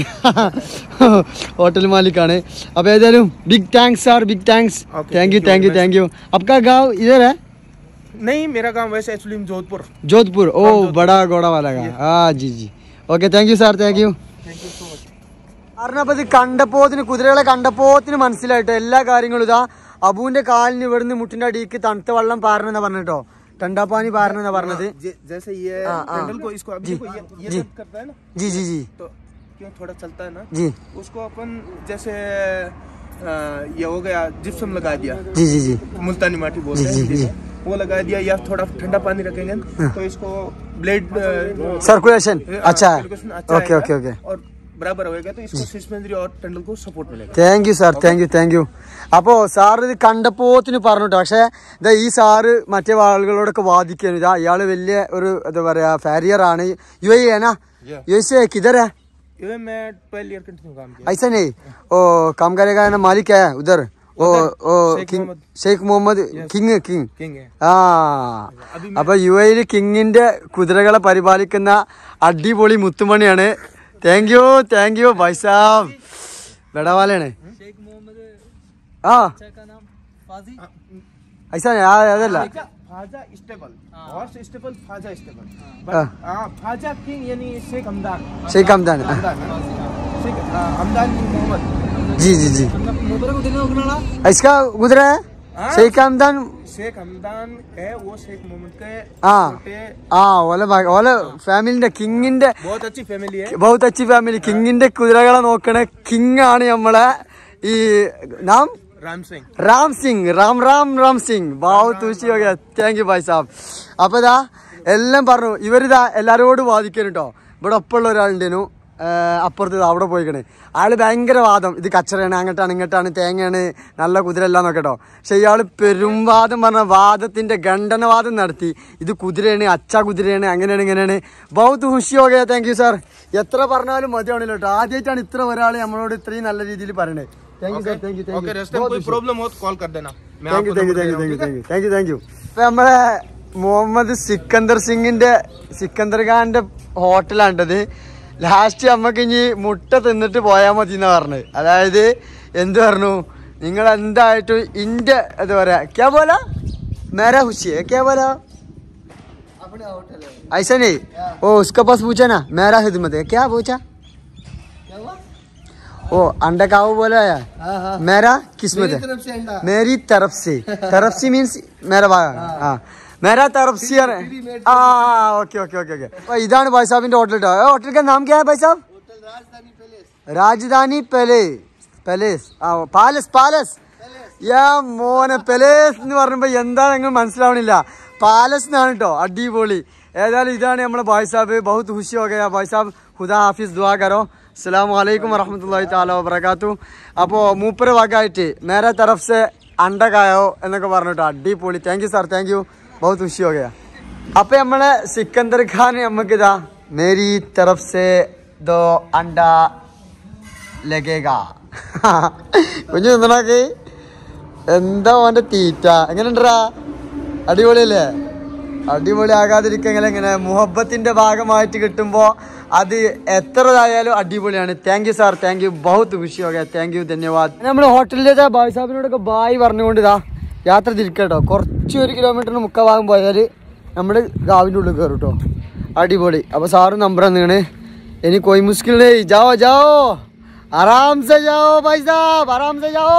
[SPEAKER 1] ഹോട്ടൽ മാലിക്കാണ് അപ്പൊ ഏതായാലും big thanks sir big thanks
[SPEAKER 3] Okay,
[SPEAKER 1] thank you
[SPEAKER 3] thank
[SPEAKER 1] thank
[SPEAKER 3] you
[SPEAKER 1] you
[SPEAKER 3] very
[SPEAKER 1] thank you आपका गांव इधर है
[SPEAKER 3] नहीं मेरा गांव वैसे एक्चुअली जोधपुर
[SPEAKER 1] जोधपुर ओ बड़ा घोड़ा वाला का हाँ जी जी okay thank you sir thank you അറിഞ്ഞപ്പോ ഇത് കണ്ടപ്പോത്തിന് കുതിരകളെ കണ്ടപ്പോത്തിന് മനസ്സിലായിട്ടോ എല്ലാ കാര്യങ്ങളും ഇതാ അബുവിന്റെ കാലിന് ഇവിടുന്ന് മുട്ടിന്റെ അടിക്ക് തണുത്ത വെള്ളം പാരണെന്നാ പറഞ്ഞിട്ടോ ടണ്ടാപ്പാനി പാരണെന്നാ പറഞ്ഞത്
[SPEAKER 3] जे- जैसे ये
[SPEAKER 1] हाँ, हाँ।
[SPEAKER 3] पेंडल को इसको अभी
[SPEAKER 1] जी,
[SPEAKER 3] देखो ये ये
[SPEAKER 1] जी।
[SPEAKER 3] दर्द करता है ना
[SPEAKER 1] जी जी जी
[SPEAKER 3] तो क्यों थोड़ा चलता है ना
[SPEAKER 1] जी
[SPEAKER 3] उसको अपन जैसे अ, ये हो गया जिप्सम लगा दिया
[SPEAKER 1] जी जी जी
[SPEAKER 3] मुल्तानी माटी बोलते हैं
[SPEAKER 1] जी,
[SPEAKER 3] हिंदी
[SPEAKER 1] जी।
[SPEAKER 3] में। वो लगा दिया या थोड़ा ठंडा पानी रखेंगे ना, तो इसको ब्लेड
[SPEAKER 1] സർക്കുലേഷൻ അച്ഛാ
[SPEAKER 3] अच्छा
[SPEAKER 1] ഓക്കെ ഓക്കെ ഓക്കെ
[SPEAKER 3] और बराबर होएगा तो इसको सिस्पेंद्री और टेंडल को सपोर्ट मिलेगा
[SPEAKER 1] thank you sir thank you thank you അപ്പോ സാർ ഇത് കണ്ടപ്പോത്തിന് പറഞ്ഞിട്ടോ പക്ഷെ ഇതാ ഈ സാറ് മറ്റേ ആളുകളോടൊക്കെ വാദിക്കുന്നു ഇതാ ഇയാള് വലിയ ഒരു എന്താ പറയാ ഫാരിയർ ആണ് യു ഐ ആണ്
[SPEAKER 3] Yeah.
[SPEAKER 1] യു എസ് किधर है
[SPEAKER 3] ये मैं ट्वेल्व ईयर कंटिन्यू काम किया
[SPEAKER 1] ऐसा नहीं ओ काम करेगा ना मालिक है उधर ओ ओ
[SPEAKER 3] Sheikh
[SPEAKER 1] king
[SPEAKER 3] Mohammed.
[SPEAKER 1] Sheikh Mohammed king king
[SPEAKER 3] king है
[SPEAKER 1] ആ അപ്പൊ യു എയിൽ കിങ്ങിന്റെ കുതിരകളെ പരിപാലിക്കുന്ന അടിപൊളി മുത്തുമണിയാണ് താങ്ക് യു താങ്ക് യു ഭായ്സാബ് ബെടവാലയാണ് ആ ഐസ അതല്ല
[SPEAKER 3] Fazza stable horse stable Fazza stable
[SPEAKER 1] हाँ।
[SPEAKER 3] हाँ फाजा किंग यानी शेख हमदान
[SPEAKER 1] ഷെയ്ഖ് ഹംദാൻ ആ.
[SPEAKER 3] हमदान शेख हाँ, हमदान बिन मोहम्मद
[SPEAKER 1] ജി ജി ജി
[SPEAKER 2] മൂപ്പരെ കുതിര നോക്കണോടാ
[SPEAKER 1] इसका गुजर है
[SPEAKER 3] हाँ?
[SPEAKER 1] शेख हमदान
[SPEAKER 3] शेख हमदान है वो शेख मोहम्मद के
[SPEAKER 1] हाँ।
[SPEAKER 3] छोटे
[SPEAKER 1] ആ ഓല മക- ഓല ഫാമിലിന്റെ കിങ്ങിന്റെ
[SPEAKER 3] बहुत अच्छी फैमिली है
[SPEAKER 1] ബഹുത്ത് അച്ചി ഫാമിലി കിങ്ങിന്റെ കുതിരകളെ നോക്കണ കിങ് ആണ് നമ്മളെ ഈ നാം
[SPEAKER 3] राम सिंह
[SPEAKER 1] രാം സിംഗ് റാം റാം റാം സിംഗ് ബാവു തൂശി താങ്ക് യു ഭായ് സാബ് അപ്പൊ ഇതാ എല്ലാം പറഞ്ഞു ഇവരിതാ എല്ലാരോടും വാദിക്കണം കേട്ടോ ഇവിടെ ഒപ്പമുള്ള ഒരാളുണ്ടേനു അപ്പുറത്ത് ദാ അവിടെ പോയിക്കണേ അയാള് ഭയങ്കര വാദം ഇത് കച്ചറയാണ് അങ്ങോട്ടാണ് ഇങ്ങോട്ടാണ് തേങ്ങയാണ് നല്ല കുതിര എല്ലാം നോക്കെ കേട്ടോ പക്ഷെ ഇയാള് പെരുംവാദം പറഞ്ഞ വാദത്തിന്റെ ഖണ്ഡനവാദം നടത്തി ഇത് കുതിരയാണ് അച്ച കുതിരയാണ് അങ്ങനെയാണ് ഇങ്ങനെയാണ് ബൗത്ത് ഹുഷി ഓകെ താങ്ക് യു സാർ എത്ര പറഞ്ഞാലും മതിയാണല്ലോ കേട്ടോ ആദ്യമായിട്ടാണ് ഇത്ര ഒരാൾ നമ്മളോട് ഇത്രയും നല്ല രീതിയിൽ പറയണേ thank you sir thank you thank
[SPEAKER 3] okay
[SPEAKER 1] you
[SPEAKER 3] रास्ते में कोई प्रॉब्लम हो तो कॉल कर देना मैं
[SPEAKER 1] താങ്ക് യു
[SPEAKER 3] आपको
[SPEAKER 1] താങ്ക് യു
[SPEAKER 3] नंबर
[SPEAKER 1] താങ്ക്
[SPEAKER 3] दे
[SPEAKER 1] യു
[SPEAKER 3] रहा हूँ,
[SPEAKER 1] thank you thank you thank you ഇപ്പൊ നമ്മളെ മുഹമ്മദ് സിക്കന്ദർ സിംഗിന്റെ സിക്കന്ദർ ഖാന്റെ ഹോട്ടലാണ്ടത് ലാസ്റ്റ് നമ്മക്ക് ഇനി മുട്ട തിന്നിട്ട് പോയാൽ മതി എന്നാ പറഞ്ഞത് അതായത് എന്ത് പറഞ്ഞു നിങ്ങൾ എന്തായിട്ടും ഇന്റെ എന്താ പറയാ ക്യാ പോല മേരാ ഹുഷി ക്യാ പോല ऐसा नहीं ओ उसका पास पूछा ना मेरा खिदमत है क्या पूछा ओ अंडा का वो बोला है मेरा किस्मत है मेरी तरफ से तरफ से मीन्स मेरा भाग हाँ मेरा तरफ से है ആ ഓക്കെ ഓക്കെ ഓക്കെ ഓക്കെ അപ്പൊ ഇതാണ് ഭായ് സാബിന്റെ ഹോട്ടൽ കേട്ടോ ഹോട്ടൽ का नाम क्या है भाई साहब രാജധാനി പാലേസ് പാലേസ് ആ പാലസ് പാലസ് യാ മോനെ പാലേസ് എന്ന് പറയുമ്പോ എന്താണ് നിങ്ങൾ മനസ്സിലാവണില്ല പാലസ് എന്നാണ് കേട്ടോ അടിപൊളി ഏതായാലും ഇതാണ് നമ്മുടെ ഭായ് സാബ് ബഹുത് ഖുഷി ഹോ ഗയാ ഭായ് സാബ് ഖുദാ ഹാഫിസ് ദുആ കരോ അസ്സലാം വലൈക്കും വറഹമത്തല്ലാഹി താല വബറകാത്തു അപ്പോൾ മൂപ്പര ഭാഗമായിട്ട് മേരെ തരഫ് സെ അണ്ട കായോ എന്നൊക്കെ പറഞ്ഞിട്ടോ അടിപൊളി thank you sir thank you ബഹുത് ഖുഷി ഹോ ഗയാ അപ്പൊ നമ്മളെ സിക്കന്ദർ ഖാൻ നമുക്ക് ഇതാ മേരി തരഫ് സെ ദോ അണ്ട ലഗേഗ കുഞ്ഞു നിന്നണാക്ക് എന്താ ഓന്റെ തീറ്റ എങ്ങനെയുണ്ടാ അടിപൊളിയല്ലേ അടിപൊളി ആകാതിരിക്കെങ്കിൽ എങ്ങനെ മുഹബത്തിന്റെ ഭാഗമായിട്ട് കിട്ടുമ്പോ അത് എത്രതായാലും അടിപൊളിയാണ് thank you sir thank you ബഹുത്ത് ഖുഷി ഓക്കെ താങ്ക് യു ധന്യവാദ് നമ്മൾ ഹോട്ടലിലെ ബായ് സാഹിബിനോടൊക്കെ ബായ് പറഞ്ഞുകൊണ്ട് ഇതാ യാത്ര തിരിക്കട്ടോ കുറച്ച് ഒരു കിലോമീറ്ററിന് മുക്കാ ഭാഗം പോയാൽ നമ്മൾ ഗാവിൻ്റെ ഉള്ളിൽ കയറും കേട്ടോ അടിപൊളി അപ്പോൾ സാറ് നമ്പർ തന്നെയാണ് ഇനി कोई मुश्किल नहीं जाओ जाओ आराम से जाओ भाई साहब आराम से जाओ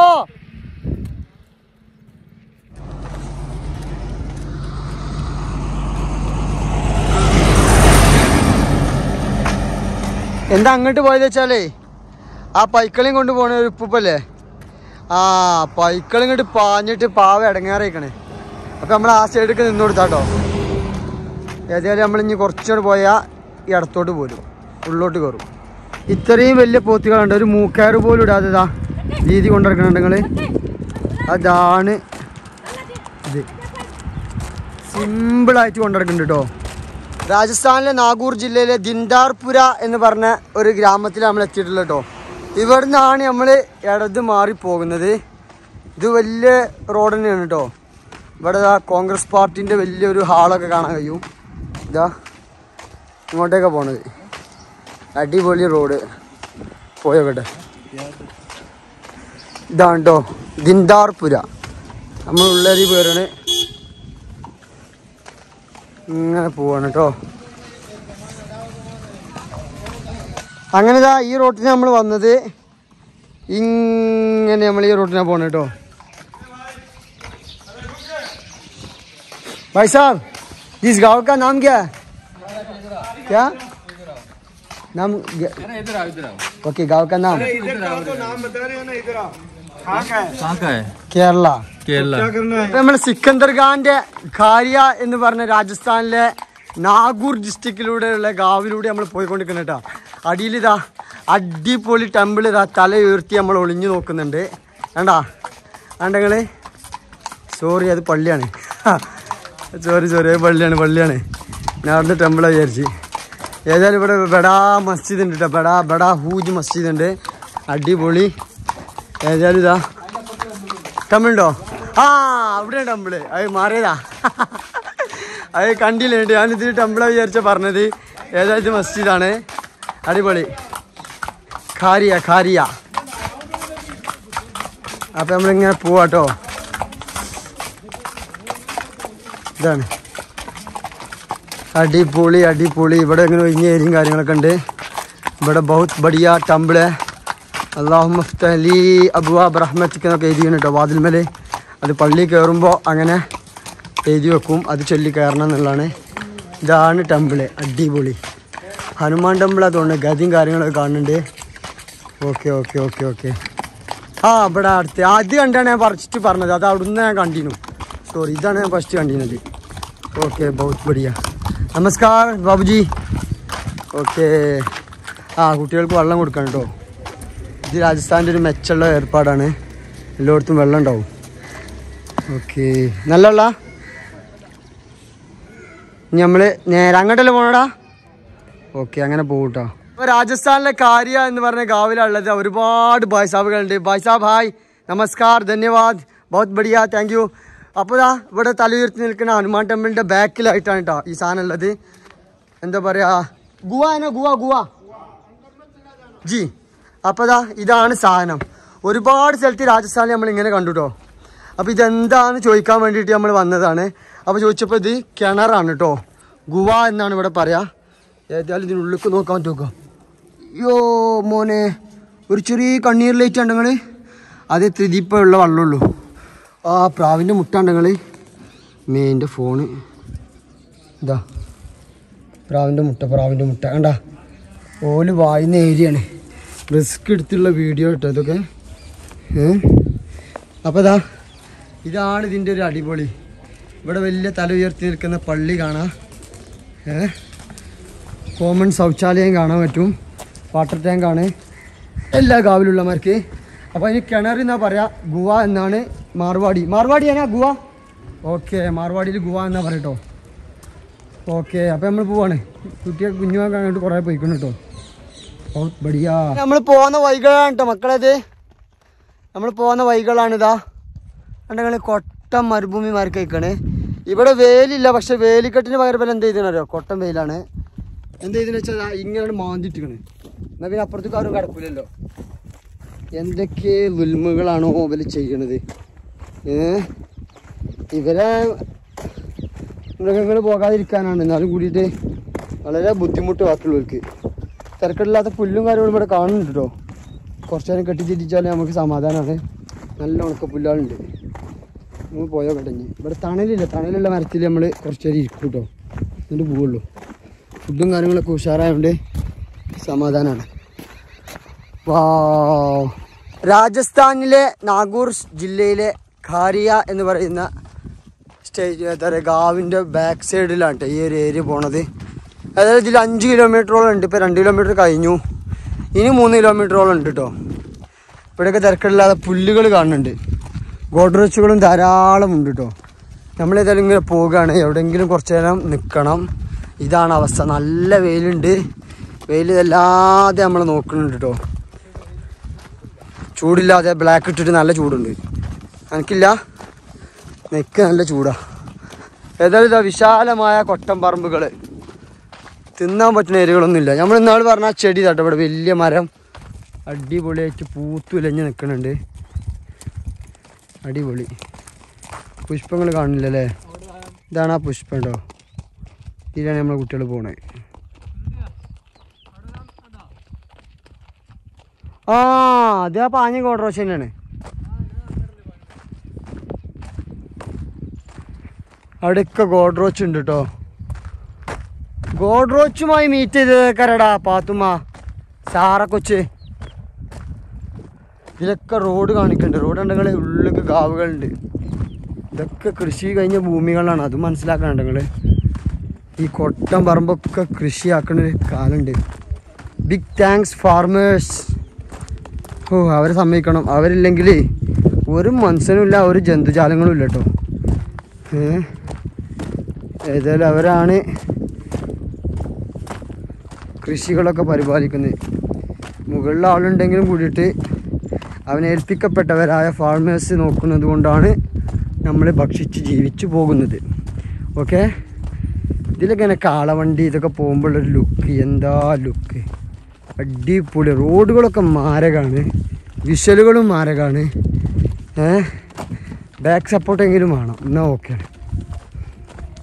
[SPEAKER 1] എന്താ അങ്ങോട്ട് പോയത് വെച്ചാലേ ആ പൈക്കളയും കൊണ്ട് പോണ ഒരു ഉപ്പല്ലേ ആ പൈക്കളും ഇങ്ങോട്ട് പാഞ്ഞിട്ട് പാവ ഇടങ്ങാറിയിക്കണേ അപ്പൊ നമ്മൾ ആ സൈഡിലേക്ക് നിന്ന് കൊടുത്താട്ടോ ഏതായാലും നമ്മൾ ഇനി കുറച്ചുകൂടെ പോയാൽ ഈ ഇടത്തോട്ട് പോരും ഉള്ളോട്ട് കയറും ഇത്രയും വലിയ പോത്തുകളുണ്ട് ഒരു മൂക്കാറ് പോലും ഇടാതെ ഇതാ രീതി കൊണ്ടിറക്കണുണ്ട് നിങ്ങൾ അതാണ് ഇത് സിമ്പിളായിട്ട് കൊണ്ടിറക്കുന്നുണ്ട് കേട്ടോ രാജസ്ഥാനിലെ നാഗൂർ ജില്ലയിലെ ദിൻദാർപുര എന്ന് പറഞ്ഞ ഒരു ഗ്രാമത്തിൽ നമ്മൾ എത്തിയിട്ടുള്ളത് കേട്ടോ ഇവിടെ നിന്നാണ് നമ്മൾ ഇടത് മാറി പോകുന്നത് ഇത് വലിയ റോഡ് തന്നെയാണ് കേട്ടോ ഇവിടെ ദാ കോൺഗ്രസ് പാർട്ടിൻ്റെ വലിയൊരു ഹാളൊക്കെ കാണാൻ കഴിയും ഇതാ ഇങ്ങോട്ടേക്കാ പോണത് അടിപൊളി റോഡ് പോയോട്ടെ ഇതാണ് കേട്ടോ ദിൻദാർപുര നമ്മൾ ഉള്ളേരി പേരാണ് ഇങ്ങനെ പോവാണ് കേട്ടോ അങ്ങനെ ഇതാ ഈ റോട്ടിന് നമ്മൾ വന്നത് ഇങ്ങനെ നമ്മൾ ഈ റോട്ടിനാ പോണേ കേട്ടോ भाई साहब इस गांव का नाम क्या है क्या नाम
[SPEAKER 2] इधर आओ इधर आओ
[SPEAKER 1] ओके गांव का नाम
[SPEAKER 3] इधर का तो नाम बता रहे हो ना इधर आओ हाँ का है
[SPEAKER 2] कहाँ का है
[SPEAKER 1] കേരള
[SPEAKER 2] केरला
[SPEAKER 3] क्या करना है
[SPEAKER 1] ഇപ്പൊ നമ്മുടെ സിക്കന്ദർ ഖാന്റെ ഖാരിയ എന്ന് പറഞ്ഞ രാജസ്ഥാനിലെ നാഗൂർ ഡിസ്ട്രിക്റ്റിലൂടെയുള്ള ഗാവിലൂടെ നമ്മൾ പോയിക്കൊണ്ടിരിക്കുന്ന കേട്ടോ അടിയിൽ ഇതാ അടിപൊളി ടെമ്പിൾ ഇതാ തല ഉയർത്തി നമ്മൾ ഒളിഞ്ഞു നോക്കുന്നുണ്ട് വേണ്ടാ വേണ്ടങ്ങള് സോറി അത് പള്ളിയാണ് സോറി സോറി അത് പള്ളിയാണ് പള്ളിയാണ് ഞാൻ അവിടുന്ന് ടെമ്പിളാണ് വിചാരിച്ച് ഏതായാലും ഇവിടെ ബെടാ മസ്ജിദ് ഉണ്ട് കേട്ടോ ബെടാ ബെടാ ഹൂജ് മസ്ജിദ് ഉണ്ട് അടിപൊളി ഏതായാലും ഇതാ തമിഴുണ്ടോ ആ അവിടെ ടെമ്പിള് അത് മാറിയതാ അത് കണ്ടില്ല ഞാൻ ഇതിൽ ടെമ്പിളാ വിചാരിച്ച പറഞ്ഞത് ഏതാ ഇത് മസ്ജിദാണ് അടിപൊളി ഖാരിയ ഖാരിയ അപ്പൊ നമ്മളിങ്ങനെ പോവാട്ടോ ഇതാണ് അടിപൊളി അടിപൊളി ഇവിടെ ഇങ്ങനെ ഒഴിഞ്ഞ ഏരിയയും കാര്യങ്ങളൊക്കെ ഉണ്ട് ഇവിടെ ബഹുത് ബടിയ ടംബിള് അള്ളാഹു മഫ്തലി അബുവാബ് റഹ്മത്തിക്ക് എന്നൊക്കെ എഴുതിയാണ് കേട്ടോ വാതിൽമേൽ അത് പള്ളി കയറുമ്പോൾ അങ്ങനെ എഴുതി വെക്കും അത് ചൊല്ലി കയറണം എന്നുള്ളതാണ് ഇതാണ് ടെമ്പിള് അടിപൊളി ഹനുമാൻ ടെമ്പിൾ അതുകൊണ്ട് ഗതിയും കാര്യങ്ങളൊക്കെ കാണുന്നുണ്ട് ഓക്കെ ഓക്കെ ഓക്കെ ഓക്കെ ആ ഇവിടെ അടുത്ത് ആദ്യം കണ്ടാണ് ഞാൻ ഫസ്റ്റ് പറഞ്ഞത് അത് അവിടുന്ന് ഞാൻ കണ്ടിരുന്നു സോറി ഇതാണ് ഞാൻ ഫസ്റ്റ് കണ്ടിരുന്നത് ഓക്കെ ബഹുത് ബടിയ നമസ്കാർ ബാബുജി ഓക്കെ ആ കുട്ടികൾക്ക് വെള്ളം കൊടുക്കണം കേട്ടോ ഇത് രാജസ്ഥാൻ്റെ ഒരു മെച്ചമുള്ള ഏർപ്പാടാണ് എല്ലായിടത്തും വെള്ളം ഉണ്ടാവും ഓക്കെ നല്ല വെള്ള ഇനി നമ്മള് നേരെ അങ്ങോട്ടല്ലേ പോണടാ ഓക്കെ അങ്ങനെ പോകട്ടോ അപ്പോൾ രാജസ്ഥാനിലെ കാര്യ എന്ന് പറഞ്ഞ ഗാവിലുള്ളത് ഒരുപാട് ഭായ് സാബുകളുണ്ട് ഭായ് സാബ് ഹായ് നമസ്കാർ ധന്യവാദ് ബഹുത് ബടിയ താങ്ക് യു അപ്പോൾ ദാ ഇവിടെ തലയുയർത്തി നിൽക്കുന്ന ഹനുമാൻ ടെമ്പിളിൻ്റെ ബാക്കിലായിട്ടാണ് കേട്ടോ ഈ സാധനം ഉള്ളത് എന്താ പറയുക ഗുവ ആണോ ഗുവ ഗുവ ജി അപ്പോൾ ദാ ഇതാണ് സാധനം ഒരുപാട് സ്ഥലത്ത് രാജസ്ഥാനിൽ നമ്മൾ ഇങ്ങനെ കണ്ടു കേട്ടോ അപ്പോൾ ഇതെന്താന്ന് ചോദിക്കാൻ വേണ്ടിയിട്ട് നമ്മൾ വന്നതാണ് അപ്പോൾ ചോദിച്ചപ്പോൾ ഇത് കിണറാണ് കേട്ടോ ഗുവ എന്നാണ് ഇവിടെ പറയാ ഏതായാലും ഇതിനുള്ളിലേക്ക് നോക്കാൻ പറ്റുമോ യോ മോനെ ഒരു ചെറിയ കണ്ണീർ ലൈറ്റ് ഉണ്ട് നിങ്ങൾ അത് ത്രിദീപ്പുള്ള വെള്ളമുള്ളൂ ആ പ്രാവിൻ്റെ മുട്ട ഉണ്ട് നിങ്ങൾ മേൻ്റെ ഫോണ് ഇതാ പ്രാവിൻ്റെ മുട്ട പ്രാവിൻ്റെ മുട്ട കണ്ട ഓല് വായുന്ന ഏരിയയാണ് റിസ്ക് എടുത്തുള്ള വീഡിയോ കേട്ടോ ഇതൊക്കെ ഏ അപ്പോൾ ഇതാ ഇതാണ് ഇതിൻ്റെ ഒരു അടിപൊളി ഇവിടെ വലിയ തല ഉയർത്തി നിൽക്കുന്ന പള്ളി കാണാം ഏ കോമൺ ശൗചാലയം കാണാൻ പറ്റും വാട്ടർ ടാങ്കാണ് എല്ലാ കാവിലുള്ളമാർക്ക് അപ്പോൾ അതിന് കിണർ എന്നാ പറയാ ഗുവ എന്നാണ് മാർവാടി മാർവാടി ആണോ ഗുവ ഓക്കെ മാർവാടിയിൽ ഗുവ എന്നാ പറയട്ടോ ഓക്കെ അപ്പോൾ നമ്മൾ പോവാണ് കുട്ടിയെ കുഞ്ഞുമൊക്കെ അങ്ങോട്ട് കുറേ പോയിക്കണം കേട്ടോ ബടിയാ നമ്മൾ പോകുന്ന വൈകളാണ് കേട്ടോ മക്കളത് നമ്മൾ പോകുന്ന വൈകളാണ് ഇതാ കണ്ടങ്ങൾ കൊട്ടം മരുഭൂമി മാർക്ക് കഴിക്കണേ ഇവിടെ വേലില്ല പക്ഷെ വേലിക്കെട്ടിന് പകരം പോലെ എന്ത് ചെയ്തെന്നറിയോ കൊട്ടം വെയിലാണ് എന്ത് ചെയ്തെന്ന് വെച്ചാൽ ദാ ഇങ്ങനെ മാന്തിട്ടിക്കണ് എന്നാൽ പിന്നെ അപ്പുറത്തേക്ക് ആരും കിടക്കില്ലല്ലോ എന്തൊക്കെ ദുൽമുകളാണോ ഇവര് ചെയ്യണത് ഏ ഇവരെ മൃഗങ്ങൾ പോകാതിരിക്കാനാണ് എന്നാലും കൂടിയിട്ട് വളരെ ബുദ്ധിമുട്ട് ബാക്കിയുള്ളവർക്ക് തിരക്കില്ലാത്ത പുല്ലും കാര്യങ്ങളും ഇവിടെ കാണുന്നുണ്ട് കേട്ടോ കുറച്ച് നേരം കെട്ടിത്തിരിച്ചാൽ നമുക്ക് സമാധാനമാണ് നല്ല ഉണക്ക പുല്ലുകളുണ്ട് നമ്മൾ പോയോ കടഞ്ഞ് ഇവിടെ തണലില്ല തണലുള്ള മരത്തിൽ നമ്മൾ കുറച്ച് നേരം ഇരിക്കും കേട്ടോ എന്നിട്ട് പോവുള്ളൂ ഫുഡും കാര്യങ്ങളൊക്കെ ഉഷാറായതുകൊണ്ട് സമാധാനമാണ് വാ രാജസ്ഥാനിലെ നാഗൂർ ജില്ലയിലെ ഖാരിയ എന്ന് പറയുന്ന സ്റ്റേജ് എന്താ പറയുക ഗാവിൻ്റെ ബാക്ക് സൈഡിലാണ് ട്ടോ ഈ ഒരു ഏരിയ പോണത് അതായത് ഇതിൽ അഞ്ച് കിലോമീറ്ററോളം ഉണ്ട് ഇപ്പോൾ രണ്ട് കിലോമീറ്റർ കഴിഞ്ഞു ഇനി മൂന്ന് കിലോമീറ്ററോളം ഉണ്ട് കേട്ടോ ഇവിടെയൊക്കെ തിരക്കില്ലാതെ പുല്ലുകൾ കാണുന്നുണ്ട് ഗോഡ്രച്ചുകളും ധാരാളം ഉണ്ട് കേട്ടോ നമ്മളേതായാലും ഇങ്ങനെ പോവുകയാണ് എവിടെയെങ്കിലും കുറച്ച് നേരം നിൽക്കണം ഇതാണ് അവസ്ഥ നല്ല വെയിലുണ്ട് വെയിൽ ഇതല്ലാതെ നമ്മൾ നോക്കുന്നുണ്ട് കേട്ടോ ചൂടില്ലാതെ ബ്ലാക്ക് ഇട്ടിട്ട് നല്ല ചൂടുണ്ട് എനിക്കില്ല നെക്ക് നല്ല ചൂടാ ഏതായാലും ഇതാ വിശാലമായ കൊട്ടൻ പറമ്പുകൾ തിന്നാൻ പറ്റുന്ന ഏരിയകളൊന്നുമില്ല നമ്മൾ ഇന്നാൾ പറഞ്ഞ ആ ചെടി തട്ടോ ഇവിടെ വലിയ മരം അടിപൊളിയായിട്ട് പൂത്തുലഞ്ഞ് നിൽക്കുന്നുണ്ട് അടിപൊളി പുഷ്പങ്ങൾ കാണില്ലല്ലേ ഇതാണ് ആ പുഷ്പം കേട്ടോ ഇതിലാണ് നമ്മളെ കുട്ടികൾ പോണത് ആ അത് ആ പാഞ്ഞ കോട്രോശ തന്നെയാണ് അവിടെയൊക്കെ ഗോഡ്രോച്ച് ഉണ്ട് കേട്ടോ ഗോഡ്രോച്ചുമായി മീറ്റ് ചെയ്തേക്കാരടാ പാത്തുമ്മ സാറ കൊച്ച് ഇതിലൊക്കെ റോഡ് കാണിക്കുന്നുണ്ട് റോഡ് ഉണ്ടെങ്കിൽ ഉള്ളിലേക്ക് കാവുകളുണ്ട് ഇതൊക്കെ കൃഷി കഴിഞ്ഞ ഭൂമികളാണ് അത് മനസ്സിലാക്കണം നിങ്ങൾ ഈ കൊട്ടം പറമ്പൊക്കെ കൃഷിയാക്കുന്ന ഒരു കാലുണ്ട് ബിഗ് താങ്ക്സ് ഫാർമേഴ്സ് ഓ അവരെ സമ്മതിക്കണം അവരില്ലെങ്കിൽ ഒരു മനുഷ്യനും ഇല്ല ഒരു ജന്തുജാലങ്ങളും ഇല്ല കേട്ടോ ഏ ഏതായാലും അവരാണ് കൃഷികളൊക്കെ പരിപാലിക്കുന്നത് മുകളിൽ ആളുണ്ടെങ്കിലും കൂടിയിട്ട് അവനെ ഏൽപ്പിക്കപ്പെട്ടവരായ ഫാർമേഴ്സ് നോക്കുന്നത് കൊണ്ടാണ് നമ്മൾ ഭക്ഷിച്ച് ജീവിച്ചു പോകുന്നത് ഓക്കെ ഇതിലൊക്കെ ഇങ്ങനെ കാളവണ്ടി ഇതൊക്കെ പോകുമ്പോഴുള്ളൊരു ലുക്ക് എന്താ ലുക്ക് അടിപൊളി റോഡുകളൊക്കെ മാരകമാണ് വിഷ്വലുകളും മാരകമാണ് ഏ ബാക്ക് സപ്പോർട്ടെങ്കിലും വേണം എന്നാൽ ഓക്കെയാണ്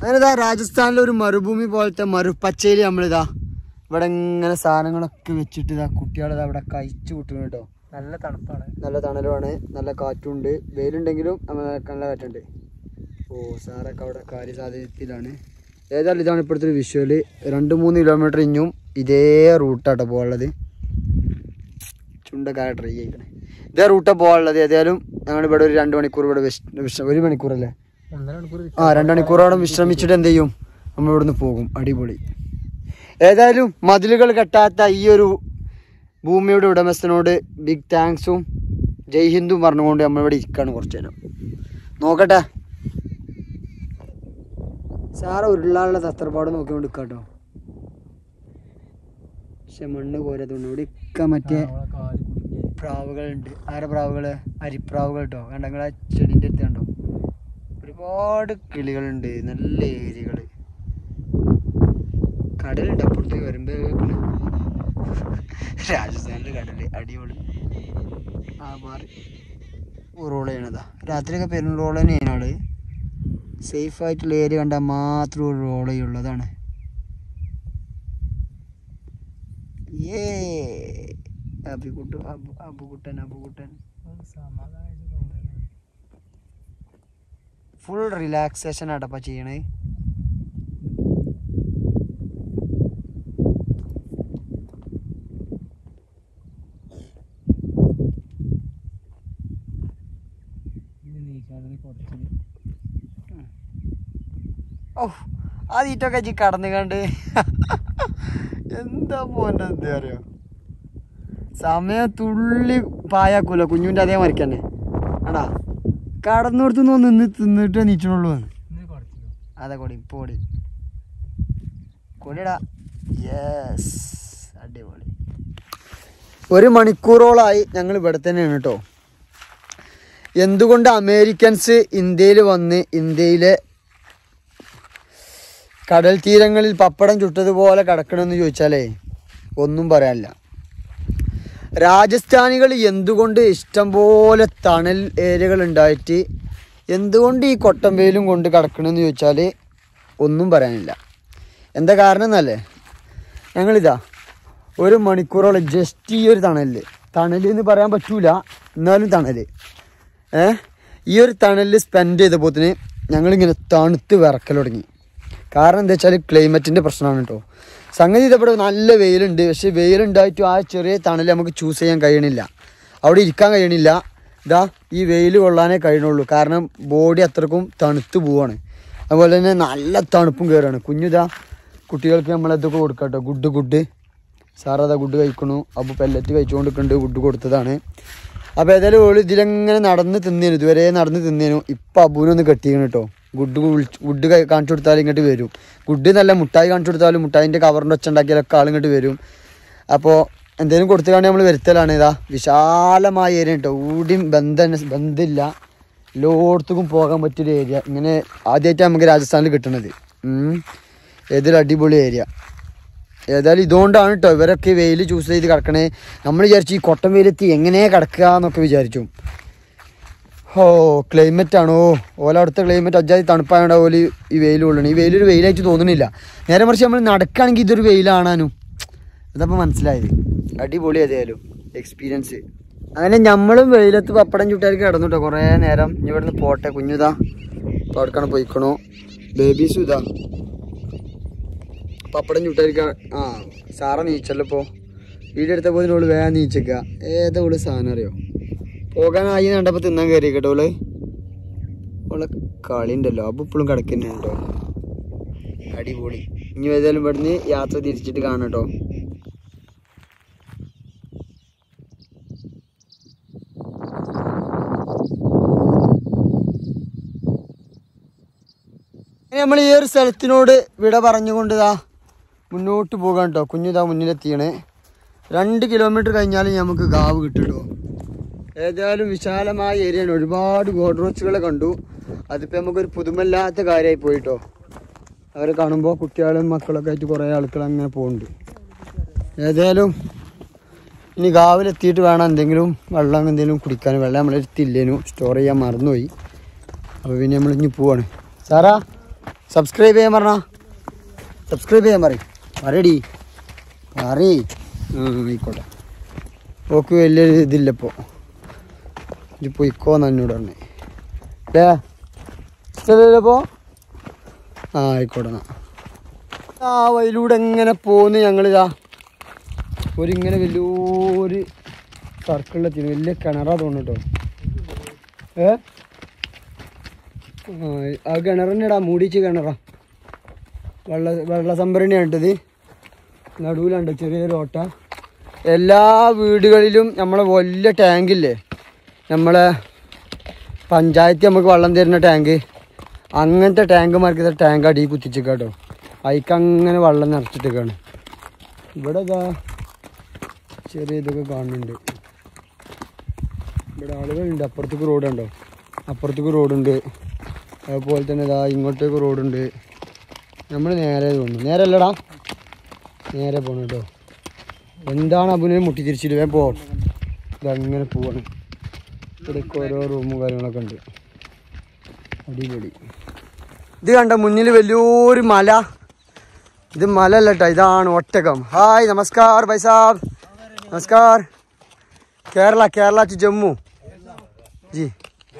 [SPEAKER 1] അങ്ങനെ ഇതാ രാജസ്ഥാനിലെ ഒരു മരുഭൂമി പോലത്തെ മരു പച്ചയിൽ നമ്മളിതാ ഇവിടെ ഇങ്ങനെ സാധനങ്ങളൊക്കെ വെച്ചിട്ട് ഇതാ കുട്ടികളിതാ ഇവിടെ കഴിച്ചു കൂട്ടുന്നു കേട്ടോ
[SPEAKER 2] നല്ല തണുപ്പാണ്
[SPEAKER 1] നല്ല തണലുമാണ് നല്ല കാറ്റുണ്ട് വെയിലുണ്ടെങ്കിലും നമ്മ നല്ല കാറ്റുണ്ട് ഓ സാറൊക്കെ അവിടെ കാര്യസാധ്യതയിലാണ് ഏതായാലും ഇതാണ് ഇപ്പോഴത്തെ ഒരു വിഷ്വല് രണ്ട് മൂന്ന് കിലോമീറ്റർ ഇഞ്ഞും ഇതേ റൂട്ടാട്ടോ പോകാനുള്ളത് ചുണ്ടക്കായ ട്രൈ ചെയ്യണേ ഇതേ റൂട്ടാണ് പോകാനുള്ളത് ഏതായാലും ഞങ്ങൾ ഇവിടെ ഒരു രണ്ട് മണിക്കൂർ ഇവിടെ വിശ് വിശ്ര- ഒരു മണിക്കൂറല്ലേ
[SPEAKER 2] ഒന്നര മണിക്കൂർ
[SPEAKER 1] ആ രണ്ട് മണിക്കൂറോളം വിശ്രമിച്ചിട്ട് എന്ത് ചെയ്യും നമ്മൾ ഇവിടുന്ന് പോകും അടിപൊളി ഏതായാലും മതിലുകൾ കെട്ടാത്ത ഈ ഒരു ഭൂമിയുടെ ഉടമസ്ഥനോട് ബിഗ് താങ്ക്സും ജയ് ഹിന്ദും പറഞ്ഞുകൊണ്ട് നമ്മളിവിടെ ഇരിക്കാണ് കുറച്ച് നേരം നോക്കട്ടെ സാറ ഉരുളാനുള്ള തത്രപ്പാട് നോക്കിക്കൊണ്ട് നിൽക്കാട്ടോ പക്ഷെ മണ്ണ് കോരത്തുണ്ട് ഇവിടെ ഇക്ക മറ്റേ പ്രാവുകളുണ്ട് ആരെ പ്രാവുകള് അരിപ്രാവുകൾ കേട്ടോ കണ്ടങ്ങൾ ആ ചെടിൻ്റെ അടുത്ത് കണ്ടോ ഒരുപാട് കിളികളുണ്ട് നല്ല ഏരിയകള് കടലുണ്ട് അപ്പുറത്തേക്ക് വരുമ്പോ കേൾക്കണ്. രാജസ്ഥാനിലെ കടല് അടിപൊളി ആ മാറി റോൾ ചെയ്യണതാ രാത്രിയൊക്കെ പെരും റോൾ തന്നെയാണ് ആള് സേഫ് ആയിട്ടുള്ള ഏരിയ കണ്ടാൽ മാത്രം ഒരു റോൾ ചെയ്യുള്ളതാണ് ഏ അബിക്കുട്ടൻ അബു അബുക്കുട്ടൻ അബുക്കുട്ടൻ ഫുൾ റിലാക്സേഷൻ ആട്ടപ്പ ചെയ്യണേ ഓ ആ തീറ്റൊക്കെ ജി കടന്നു കണ്ട് എന്താ പോൻ്റെ എന്താ അറിയോ സമയം തുള്ളി പായാക്കൂല കുഞ്ഞുവിൻ്റെ അതേ മറിക്കന്നെ ആടാ കടന്നിടത്തു നിന്ന് നിന്ന് തിന്നിട്ട് നീച്ചണുള്ളൂ അതെ കൊടി ഇപ്പോൾ കൊടി കൊടിടാ യെസ് അടിപൊളി ഒരു മണിക്കൂറോളായി ഞങ്ങൾ ഇവിടെ തന്നെയാണ് കേട്ടോ എന്തുകൊണ്ട് അമേരിക്കൻസ് ഇന്ത്യയിൽ വന്ന് ഇന്ത്യയിലെ കടൽ തീരങ്ങളിൽ പപ്പടം ചുട്ടതുപോലെ കിടക്കണമെന്ന് ചോദിച്ചാലേ ഒന്നും പറയാനില്ല രാജസ്ഥാനികൾ എന്തുകൊണ്ട് ഇഷ്ടംപോലെ തണൽ ഏരിയകൾ ഉണ്ടായിട്ട് എന്തുകൊണ്ട് ഈ കൊട്ടം വെയിലും കൊണ്ട് കിടക്കണമെന്ന് ചോദിച്ചാൽ ഒന്നും പറയാനില്ല എന്താ കാരണം എന്നല്ലേ ഞങ്ങളിതാ ഒരു മണിക്കൂറോളം ജസ്റ്റ് ഈ ഒരു തണലിൽ തണൽ എന്ന് പറയാൻ പറ്റൂല എന്നാലും തണൽ ഏ ഈ ഒരു തണലിൽ സ്പെൻഡ് ചെയ്തപ്പോൾ തന്നെ ഞങ്ങളിങ്ങനെ തണുത്ത് വിറക്കൽ തുടങ്ങി കാരണം എന്താ വെച്ചാൽ ക്ലൈമറ്റിൻ്റെ പ്രശ്നമാണ് കേട്ടോ സംഗതി ഇതവിടെ നല്ല വെയിലുണ്ട് പക്ഷേ വെയിലുണ്ടായിട്ടും ആ ചെറിയ തണൽ നമുക്ക് ചൂസ് ചെയ്യാൻ കഴിയണില്ല അവിടെ ഇരിക്കാൻ കഴിയണില്ല ഇതാ ഈ വെയിൽ കൊള്ളാനേ കഴിയണുള്ളൂ കാരണം ബോഡി അത്രക്കും തണുത്ത് പോവാണ് അതുപോലെ തന്നെ നല്ല തണുപ്പും കയറാണ് കുഞ്ഞിതാ കുട്ടികൾക്ക് നമ്മളതൊക്കെ കൊടുക്കാം കേട്ടോ ഗുഡ് ഗുഡ് സാറതാ ഗുഡ് കഴിക്കണു അപ്പോൾ പെല്ലറ്റ് കഴിച്ചുകൊണ്ടിരിക്കുന്നുണ്ട് ഗുഡ് കൊടുത്തതാണ് അപ്പോൾ ഏതായാലും ഓള് ഇതിലെങ്ങനെ നടന്ന് തിന്നേനു ഇതുവരെ നടന്ന് തിന്നേനു ഇപ്പം അബൂനൊന്ന് കെട്ടിക്കണം കേട്ടോ ഗുഡ് വിളിച്ച് ഗുഡ് കഴി- കാണിച്ചു കൊടുത്താൽ ഇങ്ങോട്ട് വരും ഗുഡ് നല്ല മുട്ടായി കാണിച്ചു കൊടുത്താലും മുട്ടായിൻ്റെ കവറിൻ്റെ ഒച്ച ഉണ്ടാക്കിയാലൊക്കെ ആളിങ്ങോട്ട് വരും അപ്പോൾ എന്തെങ്കിലും കൊടുത്തുകൊണ്ട് നമ്മൾ വരുത്തലാണ് ഇതാ വിശാലമായ ഏരിയ കേട്ടോ ഊടിയും ബന്ധം ബന്ധമില്ല എല്ലായിടത്തേക്കും പോകാൻ പറ്റിയൊരു ഏരിയ ഇങ്ങനെ ആദ്യമായിട്ട് നമുക്ക് രാജസ്ഥാനിൽ കിട്ടണത് ഉം. ഏതൊരു അടിപൊളി ഏരിയ ഏതായാലും ഇതുകൊണ്ടാണ് കേട്ടോ ഇവരൊക്കെ വെയിൽ ചൂസ് ചെയ്ത് കിടക്കണേ നമ്മൾ വിചാരിച്ചു ഈ കൊട്ടൻ വെയിലെത്തി എങ്ങനെ കിടക്കുക എന്നൊക്കെ വിചാരിച്ചു ഓ ക്ലൈമറ്റ് ആണോ ഓല അവിടുത്തെ ക്ലൈമറ്റ് അജാതി തണുപ്പായോണ്ട് ഓല് ഈ വെയിൽ കൊള്ളണം ഈ വെയിലൊരു വെയിലായിട്ട് തോന്നുന്നില്ല നേരെ മറിച്ച് നമ്മൾ നടക്കുകയാണെങ്കിൽ ഇതൊരു വെയിലാണാനും അതപ്പോൾ മനസ്സിലായത് അടിപൊളി ഏതായാലും എക്സ്പീരിയൻസ് അങ്ങനെ നമ്മളും വെയിലത്ത് പപ്പടം ചുട്ടാർക്ക് കിടന്നു കേട്ടോ കുറേ നേരം ഇനി ഇവിടുന്ന് പോട്ടെ കുഞ്ഞുതാ ഇപ്പോൾ അവിടേക്കാണ് പോയിക്കണോ ബേബീസും ഇതാ പപ്പടം ചുട്ടായിരിക്ക ആ സാറ നീച്ചല്ലോ ഇപ്പോൾ വീഡിയോ എടുത്ത പോലെ ഓള് വേഗം നീച്ചേക്ക ഏതാ ഓള് സാധനം അറിയോ പോകാനായി കണ്ടപ്പോൾ തിന്നാൻ കയറി കേട്ടോ ഓള് ഓളെ കളി ഉണ്ടല്ലോ അപ്പൊ ഇപ്പോഴും കിടക്കുന്നുണ്ടോ അടിപൊളി ഇനി ഏതായാലും ഇവിടുന്ന് യാത്ര തിരിച്ചിട്ട് കാണാം കേട്ടോ നമ്മൾ ഈ ഒരു സ്ഥലത്തിനോട് വിട പറഞ്ഞുകൊണ്ട് ഇതാ മുന്നോട്ട് പോകാൻ കേട്ടോ കുഞ്ഞിതാ മുന്നിലെത്തിയണേ രണ്ട് കിലോമീറ്റർ കഴിഞ്ഞാൽ നമുക്ക് ഗാവ് കിട്ടുമല്ലോ ഏതായാലും വിശാലമായ ഏരിയയാണ് ഒരുപാട് ഗോഡ്രോച്ചുകളെ കണ്ടു അതിപ്പോൾ നമുക്കൊരു പുതുമല്ലാത്ത കാര്യമായി പോയിട്ടോ അവരെ കാണുമ്പോൾ കുട്ടികളും മക്കളൊക്കെ ആയിട്ട് കുറേ ആൾക്കാർ അങ്ങനെ പോകുന്നുണ്ട് ഏതായാലും ഇനി ഗാവിലെത്തിയിട്ട് വേണം എന്തെങ്കിലും വെള്ളം എന്തെങ്കിലും കുടിക്കാൻ വെള്ളം നമ്മളെടുത്തില്ലേനു സ്റ്റോർ ചെയ്യാൻ മറന്നുപോയി അപ്പോൾ പിന്നെ നമ്മൾ ഇനി പോവാണ് സാറാ സബ്സ്ക്രൈബ് ചെയ്യാൻ പറഞ്ഞ സബ്സ്ക്രൈബ് ചെയ്യാൻ പറയും പറയടി പറയ് ഉം, ആയിക്കോട്ടെ ഓക്ക് വലിയൊരു ഇതില്ല ഇപ്പോൾ ഇത് പൊയ്ക്കോന്ന് എന്നോട് പറഞ്ഞേ അല്ലേ ഇഷ്ടമല്ലപ്പോ ആ ആയിക്കോട്ടെ എന്നാ ആ വഴിയിലൂടെ എങ്ങനെ പോന്ന് ഞങ്ങളിതാ ഒരു ഇങ്ങനെ വലിയൊരു സർക്കിളിലെത്തി വലിയ കിണറാ തോന്നുന്നു കേട്ടോ ഏ ആ, ആ കിണർ തന്നെടാ മൂടിച്ച് കിണറാ വെള്ള വെള്ള സംഭരണിയാണ് ഇത് നടുവിലുണ്ട് ചെറിയൊരു ഓട്ട എല്ലാ വീടുകളിലും നമ്മളെ വലിയ ടാങ്കില്ലേ നമ്മളെ പഞ്ചായത്ത് നമുക്ക് വെള്ളം തരുന്ന ടാങ്ക് അങ്ങനത്തെ ടാങ്ക് മാർക്ക് ടാങ്ക് അടി കുത്തിച്ചേക്കാട്ടോ അതിക്ക് അങ്ങനെ വെള്ളം നിറച്ചിട്ടേക്കാണ് ഇവിടെ ഇതാ ചെറിയ ഇതൊക്കെ കാണുന്നുണ്ട് ഇവിടെ ആളുകളുണ്ട് അപ്പുറത്തേക്ക് റോഡുണ്ടോ അപ്പുറത്തേക്ക് റോഡുണ്ട് അതുപോലെ തന്നെ ഇതാ ഇങ്ങോട്ടേക്ക് റോഡുണ്ട് നമ്മൾ നേരെ തോന്നുന്നു നേരെ അല്ലടാ നേരെ പോകണം കേട്ടോ എന്താണ് അഭിനയം മുട്ടിത്തിരിച്ചിട്ട് വേഗം പോവാം ഇതങ്ങനെ പോവാണ് ഇവിടെയൊക്കെ ഓരോ റൂമും കാര്യങ്ങളൊക്കെ ഉണ്ട് അടിപൊളി ഇത് കണ്ട മുന്നിൽ വലിയൊരു മല ഇത് മല അല്ല കേട്ടോ ഇതാണ് ഒട്ടകം ഹായ് നമസ്കാർ ഭായ് സാബ് നമസ്കാർ കേരള കേരള ടു ജമ്മു ജി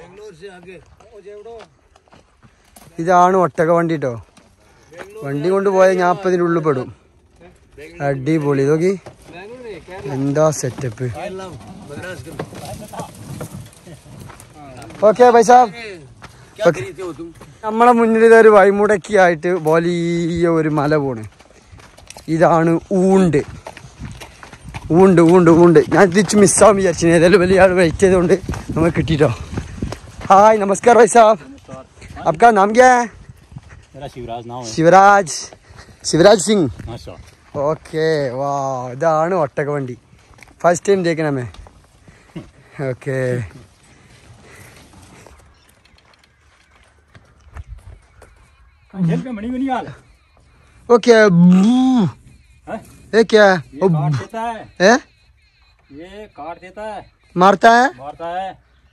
[SPEAKER 1] ഇതാണ് ഒട്ടക വണ്ടി കേട്ടോ വണ്ടി കൊണ്ട് പോയാൽ ഞാൻ ഇപ്പം ഇതിൻ്റെ ഉള്ളിൽ പെടും അടിപൊളി നോക്കി എന്താ സെറ്റപ്പ് ഓക്കെ ഭായ് സാബ് ഓക്കെ നമ്മളെ മുന്നിൽ ഇതൊരു വഴിമുടക്കി ആയിട്ട് വലിയ ഒരു മല പോണ് ഇതാണ് ഊണ്ട് ഊണ്ട് ഊണ്ട് ഊണ്ട് ഞാൻ തിരിച്ച് മിസ്സാവും വിചാരിച്ചു ഏതായാലും വലിയ ആൾ വെയിറ്റ് ചെയ്തുകൊണ്ട് നമുക്ക് കിട്ടിട്ടോ ഹായ് നമസ്കാർ ഭായ് സാബ് आपका नाम क्या है
[SPEAKER 2] मेरा शिवराज नाम है
[SPEAKER 1] ശിവരാജ് ശിവരാജ് സിംഗ്
[SPEAKER 2] माशा
[SPEAKER 1] ഓക്കെ വാ ഇതാണ് ഒട്ടക വണ്ടി ഫസ്റ്റ് ടൈം देखना ഓക്കെ
[SPEAKER 2] जेल पे मणि नहीं आल
[SPEAKER 1] ओके
[SPEAKER 2] हैं?
[SPEAKER 1] ये क्या है
[SPEAKER 2] ये
[SPEAKER 1] ओ,
[SPEAKER 2] काट देता है
[SPEAKER 1] है
[SPEAKER 2] ये काट देता है
[SPEAKER 1] मारता है
[SPEAKER 2] मारता है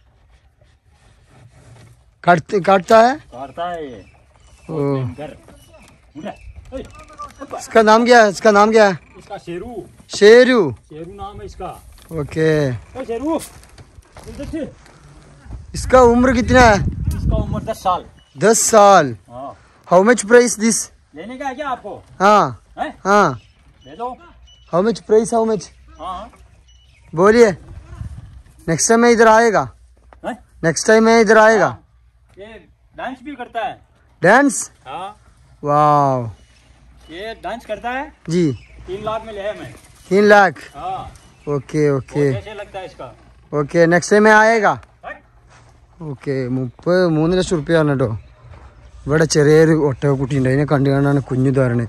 [SPEAKER 1] काटते काटता है
[SPEAKER 2] काटता है ये
[SPEAKER 1] ओ,
[SPEAKER 2] इधर उधर ओए,
[SPEAKER 1] इसका नाम क्या है इसका नाम क्या है
[SPEAKER 2] इसका शेरू
[SPEAKER 1] शेरू
[SPEAKER 2] शेरू नाम है इसका
[SPEAKER 1] ओके
[SPEAKER 2] ओ शेरू इधर से
[SPEAKER 1] इसका उम्र कितना है
[SPEAKER 2] इसका उम्र दस साल
[SPEAKER 1] दस साल
[SPEAKER 2] हाँ
[SPEAKER 1] हाउ मच प्राइस दिस
[SPEAKER 2] लेने का है क्या आपको
[SPEAKER 1] हाँ
[SPEAKER 2] हैं
[SPEAKER 1] हाँ
[SPEAKER 2] ले लो
[SPEAKER 1] how much price how much
[SPEAKER 2] हाँ हाँ
[SPEAKER 1] बोलिए नेक्स्ट टाइम मैं इधर आएगा
[SPEAKER 2] हैं?
[SPEAKER 1] नेक्स्ट टाइम मैं इधर आएगा
[SPEAKER 2] ये डांस भी करता है
[SPEAKER 1] डांस
[SPEAKER 2] हाँ
[SPEAKER 1] वाह
[SPEAKER 2] ये डांस करता है
[SPEAKER 1] जी
[SPEAKER 2] तीन लाख में लिया है मैं
[SPEAKER 1] तीन लाख
[SPEAKER 2] हाँ
[SPEAKER 1] ओके ओके
[SPEAKER 2] कैसे लगता है इसका
[SPEAKER 1] ഓക്കെ നെക്സ്റ്റ് ടൈം ആയേക്കാ
[SPEAKER 2] हैं?
[SPEAKER 1] ഓക്കെ മുപ്പത് മൂന്ന് ലക്ഷം റുപ്യ ആണ് കേട്ടോ ഇവിടെ ചെറിയൊരു ഒട്ടകക്കുട്ടി ഉണ്ട് അതിനെ കണ്ടു കാണാണ് കുഞ്ഞു ധാരണ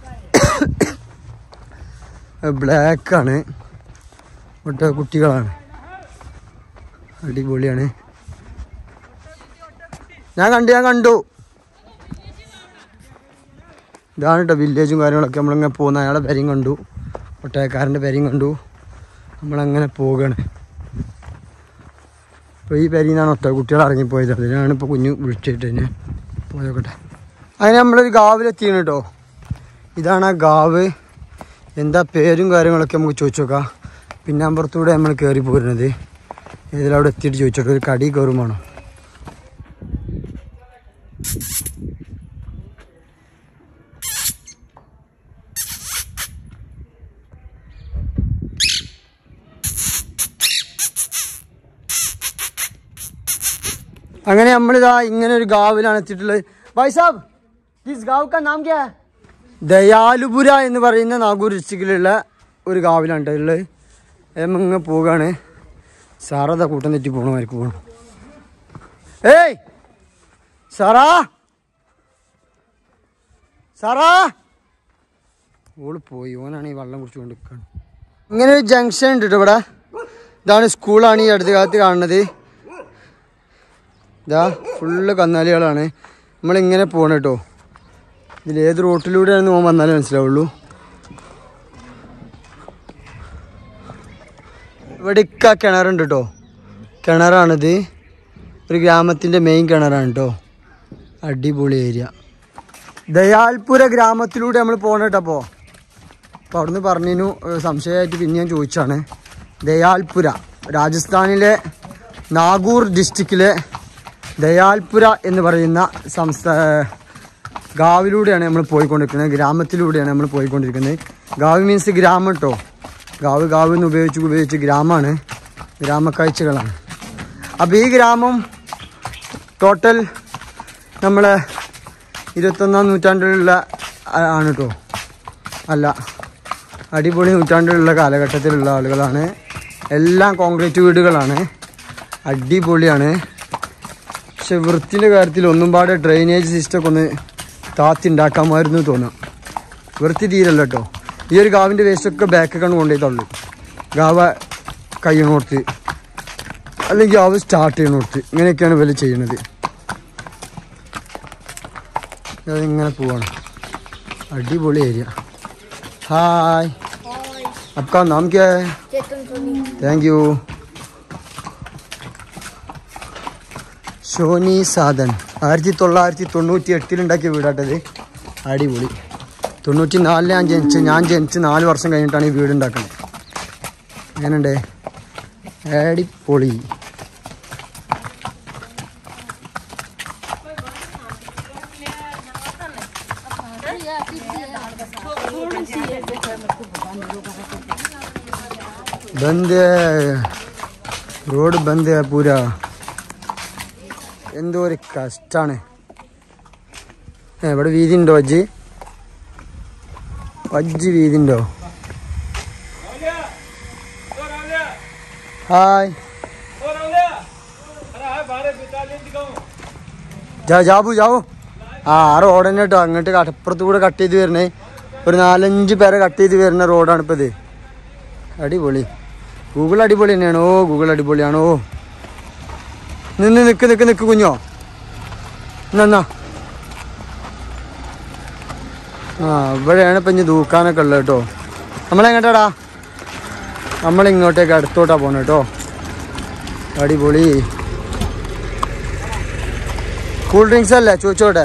[SPEAKER 1] ബ്ലാക്ക് ആണ് ഒട്ടകക്കുട്ടികളാണ് അടിപൊളിയാണ് ഞാൻ കണ്ടു ഞാൻ കണ്ടു ഇതാണ് കേട്ടോ വില്ലേജും കാര്യങ്ങളൊക്കെ നമ്മളിങ്ങനെ പോകുന്ന അയാളെ പെരയും കണ്ടു ഒട്ടകക്കാരൻ്റെ പെരയും കണ്ടു നമ്മളങ്ങനെ പോവുകയാണ് അപ്പോൾ ഈ പെരിയിൽ നിന്നാണ് ഒറ്റ കുട്ടികൾ ഇറങ്ങിപ്പോയത് അതിനാണ് ഇപ്പോൾ കുഞ്ഞു വിളിച്ചിട്ട് തന്നെ പോയോക്കട്ടെ അങ്ങനെ നമ്മളൊരു ഗാവിലെത്തിയാണ് കേട്ടോ ഇതാണ് ആ ഗാവ് എന്താ പേരും കാര്യങ്ങളൊക്കെ നമുക്ക് ചോദിച്ചു നോക്കാം പിന്നെ അമ്പുറത്തൂടെ നമ്മൾ കയറി പോരുന്നത് ഇതിലവിടെ എത്തിയിട്ട് ചോദിച്ചോട്ടെ ഒരു കടി കയറും വേണം അങ്ങനെ നമ്മളിതാ ഇങ്ങനെ ഒരു ഗാവിലാണ് എത്തിയിട്ടുള്ളത് ഭായ് സാബ് ദിസ് ഗാവ് കാ നാം ക്യാ ഹൈ? ദയാലുപുര എന്ന് പറയുന്ന നാഗൂർ ഡിസ്ട്രിക്റ്റിലുള്ള ഒരു ഗാവിലാണ് ട്ടോ ഉള്ളത് നമ്മങ്ങ് പോവുകയാണ് സാറതാ കൂട്ടം തെറ്റി പോകണമായിരിക്കും പോകണം ഏയ് സാറാ സാറാ ഓള് പോയി ഓനാണ് ഈ വെള്ളം കുടിച്ചുകൊണ്ട് നിൽക്കുകയാണ് ഇങ്ങനെ ഒരു ജംഗ്ഷൻ ഉണ്ട് കേട്ടോ ഇവിടെ ഇതാണ് സ്കൂളാണ് ഈ അടുത്ത കാലത്ത് കാണുന്നത് ഇതാ ഫുള്ള് കന്നാലികളാണ് നമ്മളിങ്ങനെ പോകണം കേട്ടോ ഇതിൽ ഏത് റോട്ടിലൂടെയാണെന്ന് പോകാൻ വന്നാലേ മനസ്സിലാവുള്ളൂ ഇവിടെയൊക്കെ കിണറുണ്ട് കേട്ടോ കിണറാണിത് ഒരു ഗ്രാമത്തിൻ്റെ മെയിൻ കിണറാണ് കേട്ടോ അടിപൊളി ഏരിയ ദയാൽപുര ഗ്രാമത്തിലൂടെ നമ്മൾ പോകണട്ടപ്പോ അപ്പോൾ അവിടുന്ന് പറഞ്ഞു സംശയമായിട്ട് പിന്നെ ഞാൻ ചോദിച്ചാണ് ദയാൽപുര രാജസ്ഥാനിലെ നാഗൂർ ഡിസ്ട്രിക്റ്റിലെ ദയാൽപുര എന്ന് പറയുന്ന സംസ്ഥാ ഗാവിലൂടെയാണ് നമ്മൾ പോയിക്കൊണ്ടിരിക്കുന്നത് ഗ്രാമത്തിലൂടെയാണ് നമ്മൾ പോയിക്കൊണ്ടിരിക്കുന്നത് ഗാവ് മീൻസ് ഗ്രാമം കേട്ടോ ഗാവ് ഗാവ് എന്ന് ഉപയോഗിച്ച് ഉപയോഗിച്ച് ഗ്രാമമാണ് ഗ്രാമക്കാഴ്ചകളാണ് അപ്പോൾ ഈ ഗ്രാമം ടോട്ടൽ നമ്മളെ ഇരുപത്തൊന്നാം നൂറ്റാണ്ടിലുള്ള ആ- ആണ് കേട്ടോ അല്ല അടിപൊളി നൂറ്റാണ്ടിലുള്ള കാലഘട്ടത്തിലുള്ള ആളുകളാണ് എല്ലാം കോൺക്രീറ്റ് വീടുകളാണ് അടിപൊളിയാണ് പക്ഷെ വൃത്തിൻ്റെ കാര്യത്തിൽ ഒന്നും പാടെ ഡ്രെയിനേജ് സിസ്റ്റമൊക്കെ ഒന്ന് താത്തി ഉണ്ടാക്കാമായിരുന്നു തോന്നാം വൃത്തി തീരല്ല കേട്ടോ ഈ ഒരു ഗാവിൻ്റെ വേസ്റ്റൊക്കെ ബാക്കൊക്കെയാണ് കൊണ്ടുപോയി തള്ളു ഗാവ കഴിയണോർത്ത് അല്ലെങ്കിൽ ഗാവ് സ്റ്റാർട്ട് ചെയ്യണോർത്ത് ഇങ്ങനെയൊക്കെയാണ് ഇവർ ചെയ്യണത് ഇങ്ങനെ പോവാണ് അടിപൊളി ഏരിയ ഹായ് आपका नाम क्या है थैंक यू ഷോനി സാധൻ ആയിരത്തി തൊള്ളായിരത്തി തൊണ്ണൂറ്റി എട്ടിലുണ്ടാക്കിയ വീടാട്ടത് അടിപൊളി തൊണ്ണൂറ്റി നാലിൽ ഞാൻ ജനിച്ച് ഞാൻ ജനിച്ച് നാല് വർഷം കഴിഞ്ഞിട്ടാണ് ഈ വീട് ഉണ്ടാക്കുന്നത് എങ്ങനെയുണ്ട് അടിപൊളി ബന്ദ് റോഡ് ബന്ദ് പൂര എന്തോ ഒരു കഷ്ടാണ് ഏ, ഇവിടെ വീതി ഉണ്ടോ അജ്ജ് അജ്ജ് വീതി ഉണ്ടോ ഹായ് ജാ ജാബു ജാവോ ആ ആ റോഡ് തന്നെ കേട്ടോ അങ്ങോട്ട് അപ്പുറത്ത് കൂടെ കട്ട് ചെയ്ത് വരണേ ഒരു നാലഞ്ച് പേരെ കട്ട് ചെയ്ത് വരുന്ന റോഡാണ് ഇപ്പം ഇത് അടിപൊളി ഗൂഗിൾ അടിപൊളി തന്നെയാണ് ഓ ഗൂഗിൾ അടിപൊളിയാണോ നിന്ന് നിക്ക് നിക്ക് നിക്ക് കുഞ്ഞോ എന്നാ ആ ഇവിടെയാണ് ഇപ്പം ഇനി ദൂക്കാനൊക്കെ ഉള്ളത് കേട്ടോ നമ്മളെങ്ങോട്ടാടാ നമ്മളിങ്ങോട്ടേക്ക് അടുത്തോട്ടാ പോണ കേട്ടോ അടിപൊളി കൂൾ ഡ്രിങ്ക്സ് അല്ലേ ചോദിച്ചോട്ടെ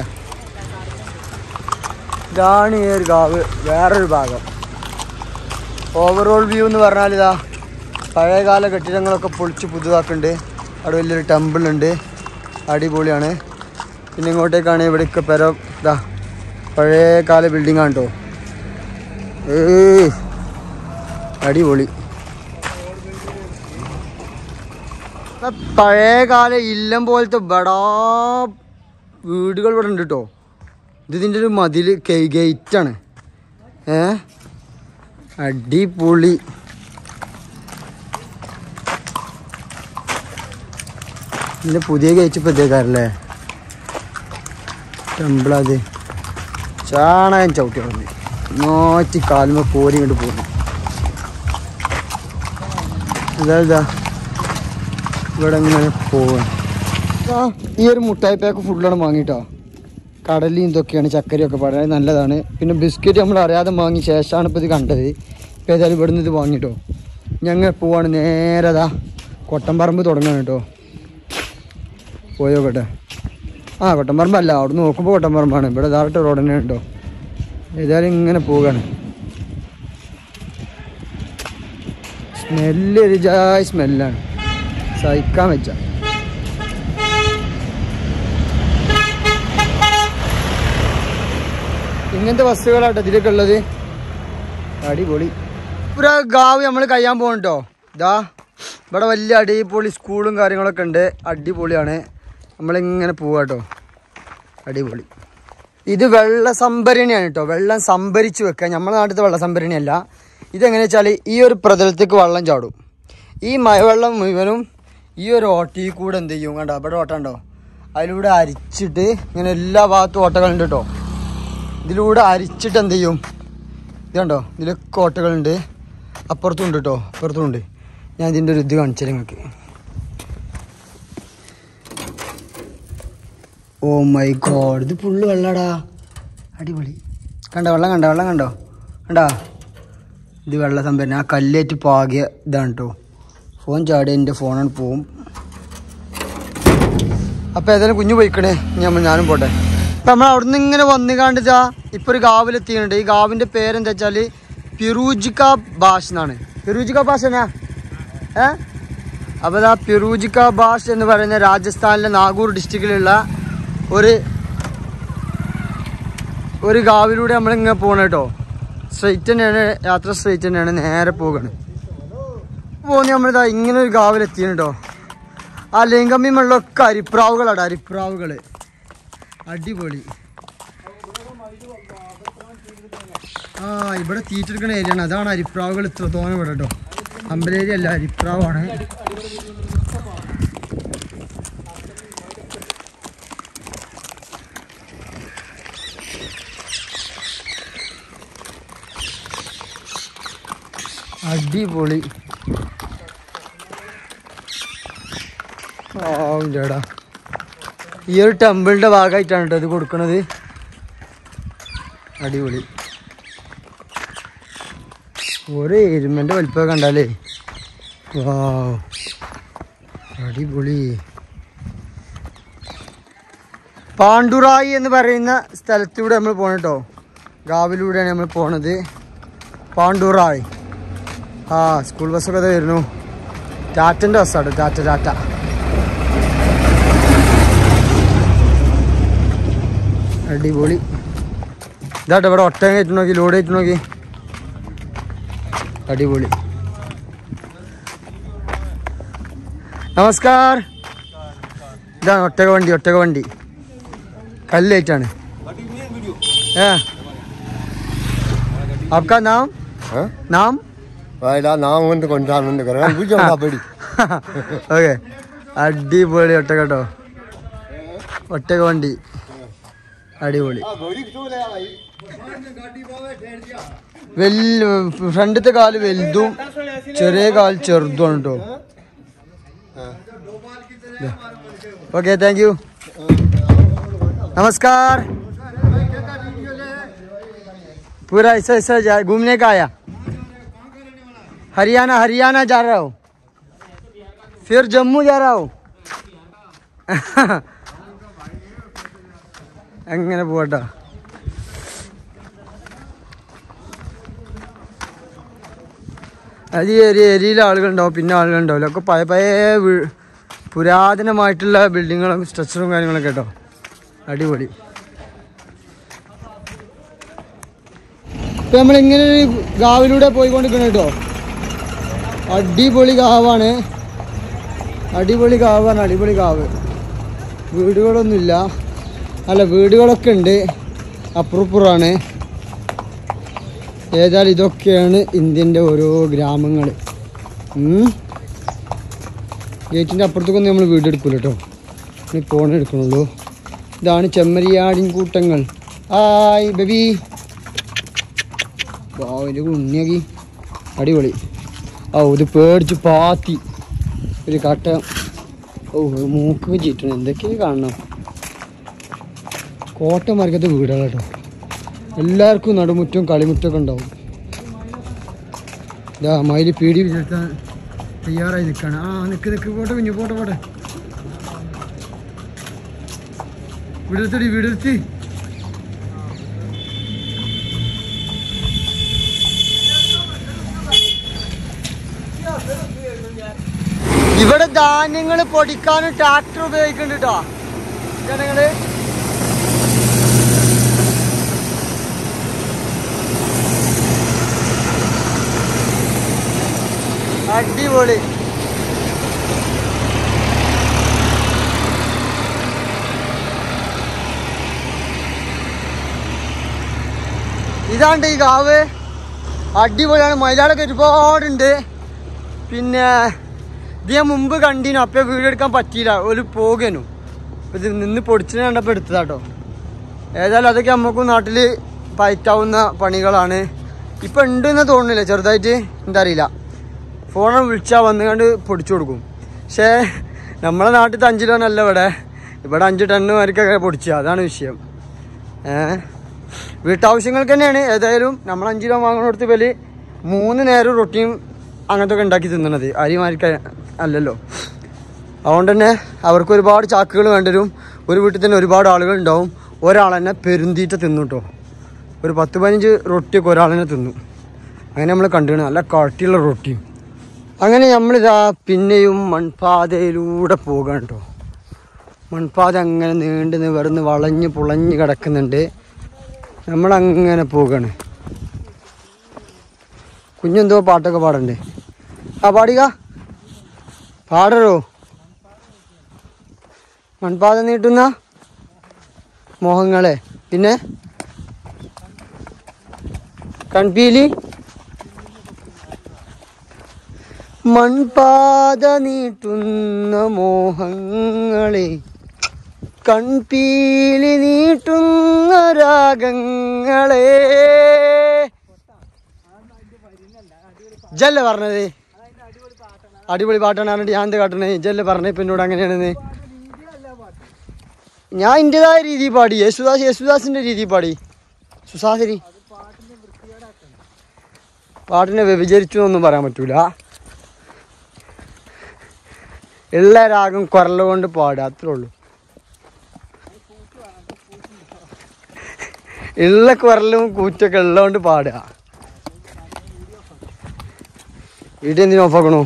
[SPEAKER 1] ഇതാണ് ഈ ഒരു ഗാവ് വേറൊരു ഭാഗം ഓവറോൾ വ്യൂ എന്ന് പറഞ്ഞാൽ ഇതാ പഴയകാല കെട്ടിടങ്ങളൊക്കെ പൊളിച്ച് പുതുതാക്കുന്നുണ്ട് അവിടെ വലിയൊരു ടെമ്പിൾ ഉണ്ട് അടിപൊളിയാണ് പിന്നെ ഇങ്ങോട്ടേക്കാണ് ഇവിടെയൊക്കെ പെര ഇതാ പഴയകാല ബിൽഡിംഗ് ആണ് കേട്ടോ ഏയ് അടിപൊളി ഇപ്പൊ പഴയകാല ഇല്ലം പോലത്തെ ബടാ വീടുകൾ ഇവിടെ ഉണ്ട് കേട്ടോ ഇത് ഇതിൻ്റെ ഒരു മതിൽ ഗേറ്റാണ് ഏ അടിപൊളി ഇതിൻ്റെ പുതിയ ഗേറ്റ് ഇപ്പോൾ ഇതേക്കാരല്ലേ ടെമ്പിളത് ചാണകം ചവിട്ടി കളഞ്ഞു നോറ്റി കാലുമ കോരി ഇങ്ങോട്ട് പോകുന്നു ഇതാ ഇതാ ഇവിടെ ഇങ്ങനെ പോവാണ് ആ ഈ ഒരു മുട്ടായി പാക്ക് ഫുള്ളാണ് വാങ്ങിട്ടോ കടലും ഇതൊക്കെയാണ് ചക്കരയൊക്കെ പാടാൻ നല്ലതാണ് പിന്നെ ബിസ്ക്കറ്റ് നമ്മൾ അറിയാതെ വാങ്ങി ശേഷമാണ് ഇപ്പോൾ ഇത് കണ്ടത് ഇപ്പോൾ ഏതായാലും ഇവിടുന്ന് ഇത് വാങ്ങിട്ടോ ഞങ്ങൾ പോവാണ് നേരെ അതാ കൊട്ടമ്പറമ്പ് തുടങ്ങാണ് കേട്ടോ പോയോക്കട്ടെ ആ കൊട്ടമ്പറമ്പല്ല അവിടെ നോക്കുമ്പോൾ കൊട്ടമ്പറമ്പാണ് ഇവിടെ ഇതായിട്ട് റോഡ് തന്നെ ഉണ്ടോ ഏതായാലും ഇങ്ങനെ പോവുകയാണ് സ്മെല്ല് ഒരു ജായ് സ്മെല്ലാണ് സഹിക്കാൻ വെച്ച ഇങ്ങനത്തെ ബസ്സുകളാട്ടോ ഇതിലൊക്കെ ഉള്ളത് അടിപൊളി ഒരു ഗാവ് നമ്മൾ കഴിയാൻ പോകണ്ടോ ഇതാ ഇവിടെ വലിയ അടിപൊളി സ്കൂളും കാര്യങ്ങളൊക്കെ ഉണ്ട് അടിപൊളിയാണ് നമ്മളിങ്ങനെ പോവാട്ടോ അടിപൊളി ഇത് വെള്ള സംഭരണിയാണ് കേട്ടോ വെള്ളം സംഭരിച്ച് വെക്കുക നമ്മുടെ നാട്ടിലത്തെ വെള്ള സംഭരണിയല്ല ഇതെങ്ങനെ വെച്ചാൽ ഈ ഒരു പ്രതലത്തേക്ക് വെള്ളം ചാടും ഈ മഴവെള്ളം മുഴുവനും ഈ ഒരു ഓട്ടയിൽ കൂടെ എന്ത് ചെയ്യും കണ്ടോ ഇവിടെ ഓട്ടം ഉണ്ടോ അതിലൂടെ അരിച്ചിട്ട് ഇങ്ങനെ എല്ലാ ഭാഗത്തും ഓട്ടകളുണ്ട് കേട്ടോ ഇതിലൂടെ അരിച്ചിട്ട് എന്ത് ചെയ്യും ഇത് കണ്ടോ ഇതിലൊക്കെ ഓട്ടകളുണ്ട് അപ്പുറത്തും ഉണ്ട് കേട്ടോ അപ്പുറത്തും ഉണ്ട് ഞാൻ ഇതിൻ്റെ ഒരു ഇത് കാണിച്ചാൽ നിങ്ങൾക്ക് ഓ മൈ ഗോഡ് ഇത് ഫുള്ള് വെള്ളടാ അടിപൊളി കണ്ടോ വെള്ളം കണ്ടോ വെള്ളം കണ്ടോ കണ്ടാ ഇത് വെള്ള സംഭരണം ആ കല്ലേറ്റ് പാകിയ ഇതാണ് കേട്ടോ ഫോൺ ചാടി എൻ്റെ ഫോണാണ് പോവും അപ്പോൾ ഏതായാലും കുഞ്ഞു പോയിക്കണേ ഞാൻ ഞാനും പോട്ടെ അപ്പം നമ്മൾ അവിടെ നിന്ന് ഇങ്ങനെ വന്നു കാണ്ടിച്ചാ ഇപ്പോൾ ഒരു ഗാവിലെത്തിയിട്ടുണ്ട് ഈ ഗാവിൻ്റെ പേരെന്താ വെച്ചാൽ പിറൂജിക്ക ബാഷ് എന്നാണ് പിറൂജിക്ക ബാഷ് എന്നാ ഏ അപ്പോൾ ഇതാ പിറൂജിക്ക ബാഷ് എന്ന് പറയുന്ന രാജസ്ഥാനിലെ നാഗൂർ ഡിസ്ട്രിക്റ്റിലുള്ള ഒരു ഒരു ഗാവിലൂടെ നമ്മളിങ്ങനെ പോകണം കേട്ടോ സ്ട്രെയിറ്റ് തന്നെയാണ് യാത്ര സ്ട്രെയിറ്റ് തന്നെയാണ് നേരെ പോകണം പോകുന്ന നമ്മളിതാ ഇങ്ങനെ ഒരു ഗാവിലെത്തിയാണ് കേട്ടോ ആ ലിംഗമ്മി വെള്ളമൊക്കെ അരിപ്രാവുകളാണ് അരിപ്രാവുകൾ അടിപൊളി ആ ഇവിടെ തീറ്റെടുക്കുന്ന ഏരിയ ആണ് അതാണ് അരിപ്രാവുകൾ ഇത്ര തോന്നെ ഇവിടെ കേട്ടോ അമ്പലേരി അല്ല അരിപ്രാവാണ് അടിപൊളി ആ ഇല്ലടാ ഈ ഒരു ടെമ്പിളിന്റെ ഭാഗമായിട്ടാണ് കേട്ടോ ഇത് കൊടുക്കണത് അടിപൊളി ഒരു എരുമന്റെ വലിപ്പമൊക്കെ കണ്ടാലേ വാ അടിപൊളി പാണ്ഡുറായി എന്ന് പറയുന്ന സ്ഥലത്തൂടെ നമ്മൾ പോകണം കേട്ടോ ഗാവിലൂടെയാണ് നമ്മൾ പോണത് പാണ്ഡുറായി ആ സ്കൂൾ ബസ്സൊക്കെ ദേ വരുന്നു ടാറ്റൻ്റെ ബസ്സാണ് ടാറ്റ ടാറ്റ അടിപൊളി ഇതാട്ടോ ഇവിടെ ഒട്ടകം കയറ്റി നോക്കി ലോഡ് കയറ്റി നോക്കി അടിപൊളി നമസ്കാർ ഇതാണ് ഒട്ടക വണ്ടി ഒട്ടക വണ്ടി കല്ലേറ്റാണ് ഏ आपका नाम
[SPEAKER 4] हाँ?
[SPEAKER 1] नाम
[SPEAKER 4] वायला नाम കൊണ്ട് കൊണ്ടാണെന്ന് പറയാൻ പൂജ പടി
[SPEAKER 1] ഓക്കെ അടിപൊളി ഒട്ടക കേട്ടോ ഒട്ടക വണ്ടി അടിപൊളി വല്യ ഫ്രണ്ടത്തെ കാല് വലുതും ചെറിയ കാല് ചെറുതുമാണ് കേട്ടോ ഓക്കെ താങ്ക് यू नमस्कार पूरा ऐसा ऐसा जा घूमने का आया हरियाणा हरियाणा जा रहा हूँ फिर जम्मू जा रहा हूँ അങ്ങനെ പോട്ടോ അത് ഈ ഏരിയ ഏരിയയിൽ ആളുകളുണ്ടാവും പിന്നെ ആളുകളുണ്ടാവില്ല ഒക്കെ പഴയ പഴയ വീ- പുരാതനമായിട്ടുള്ള ബിൽഡിങ്ങുകളും സ്ട്രക്ചറും കാര്യങ്ങളൊക്കെ കേട്ടോ അടിപൊളി ഇപ്പൊ നമ്മളിങ്ങനെ ഒരു ഗാവിലൂടെ പോയിക്കൊണ്ടിരിക്കണം കേട്ടോ അടിപൊളി ഗാവാണ് അടിപൊളി ഗാവാണ് അടിപൊളി ഗാവ് വീടുകളൊന്നുമില്ല അല്ല വീടുകളൊക്കെ ഉണ്ട് അപ്പുറപ്പുറാണ് ഏതായാലും ഇതൊക്കെയാണ് ഇന്ത്യൻ്റെ ഓരോ ഗ്രാമങ്ങൾ ഗേറ്റിൻ്റെ അപ്പുറത്തേക്കൊന്നും നമ്മൾ വീട് എടുക്കില്ല കേട്ടോ നമ്മൾ ഫോൺ എടുക്കണുള്ളൂ ഇതാണ് ചെമ്മരിയാടിൻ കൂട്ടങ്ങൾ ആയ് ബബി ഒരു ഉണ്ണിയാക്കി അടിപൊളി ഓ ഇത് പേടിച്ച് പാത്തി ഒരു കട്ട ഓ മൂക്ക് ചീറ്റണം എന്തൊക്കെയാണ് കാണണം കോട്ടമരക്കത്തെ വീടുകൾ കേട്ടോ എല്ലാവർക്കും നടുമുറ്റും കളിമുറ്റമൊക്കെ ഉണ്ടാവും ഇതാ മയില് പീടി വിചാരിക്കാൻ തയ്യാറായി നിൽക്കാണ് ആ നിക്ക് നിക്ക് പോട്ടെ കുഞ്ഞു പോട്ടെ പോട്ടെ വീടെടുത്തടി വീടെടുത്തി ഇവിടെ ധാന്യങ്ങൾ പൊടിക്കാനും ട്രാക്ടർ ഉപയോഗിക്കുന്നുണ്ട് കേട്ടോ ജനങ്ങള് അടിപൊളി ഇതാണ്ട് ഈ കാവ് അടിപൊളിയാണ് മയിലാളൊക്കെ ഒരുപാടുണ്ട് പിന്നെ ഇത് ഞാൻ മുമ്പ് കണ്ടിനു അപ്പൊ വീഡിയോ എടുക്കാൻ പറ്റിയില്ല ഒരു പോകനു ഇത് നിന്ന് പൊടിച്ചിനെ കണ്ടപ്പോൾ എടുത്തതാട്ടോ ഏതായാലും അതൊക്കെ നമുക്കും നാട്ടിൽ പയറ്റാവുന്ന പണികളാണ് ഇപ്പൊ ഉണ്ടെന്ന് തോന്നുന്നില്ല ചെറുതായിട്ട് എന്താ അറിയില്ല ഫോൺ വിളിച്ചാൽ വന്നുകൊണ്ട് പൊടിച്ചു കൊടുക്കും പക്ഷേ നമ്മളെ നാട്ടിലത്തെ അഞ്ച് ടൺ അല്ല ഇവിടെ ഇവിടെ അഞ്ച് ടണ്ണ് വരക്കൊക്കെ പൊടിച്ച അതാണ് വിഷയം ഏഹ് വീട്ടാവശ്യങ്ങൾക്ക് തന്നെയാണ് ഏതായാലും നമ്മൾ അഞ്ച് കിലോ വാങ്ങുന്നിടത്ത് വില മൂന്ന് നേരം റൊട്ടിയും അങ്ങനത്തെ ഒക്കെ ഉണ്ടാക്കി തിന്നണത് അരിമാരിക്ക അല്ലല്ലോ അതുകൊണ്ട് തന്നെ അവർക്ക് ഒരുപാട് ചാക്കുകൾ വേണ്ടി വരും ഒരു വീട്ടിൽ തന്നെ ഒരുപാട് ആളുകൾ ഉണ്ടാവും ഒരാളെന്നെ പെരുന്തീറ്റ തിന്നു കേട്ടോ ഒരു പത്ത് പതിനഞ്ച് റൊട്ടിയൊക്കെ ഒരാളെന്നെ തിന്നു അങ്ങനെ നമ്മൾ കണ്ടിരുന്നു നല്ല കട്ടിയുള്ള റൊട്ടിയും അങ്ങനെ നമ്മളിതാ പിന്നെയും മൺപാതയിലൂടെ പോകാൻ കേട്ടോ മൺപാത അങ്ങനെ നീണ്ട് നിവർന്ന് വളഞ്ഞ് പുളഞ്ഞ് കിടക്കുന്നുണ്ട് നമ്മളങ്ങനെ പോകാണ് കുഞ്ഞെന്തോ പാട്ടൊക്കെ പാടണ്ടേ ആ പാടിക പാടരോ മൺപാത നീട്ടുന്ന മോഹങ്ങളെ പിന്നെ കൺപീലി മൺപാത നീട്ടുന്ന മോഹങ്ങളെ കൺപീലി നീട്ടുന്ന രാഗങ്ങളെ ജല്ല പറഞ്ഞത് അടിപൊളി പാട്ടാണ് പറഞ്ഞിട്ട് ഞാൻ എന്താ കാട്ടണേ ജല്ല പറഞ്ഞ ഇപ്പൊ എന്നോട് അങ്ങനെയാണെന്ന് ഞാൻ എൻ്റെതായ രീതിയിൽ പാടി യേശുദാസ് യേശുദാസിന്റെ രീതിയിൽ പാടി സുസാഹരി പാട്ടിനെ വ്യഭിചരിച്ചു എന്നൊന്നും പറയാൻ പറ്റൂല ഉള്ള രാഗം കുരല കൊണ്ട് പാടുക അത്രേ ഉള്ളൂ ഉള്ള കുരലും കൂറ്റൊക്കെ ഉള്ളതുകൊണ്ട് പാടുക വീട്ടിൽ എന്തിനു ഓഫാക്കണു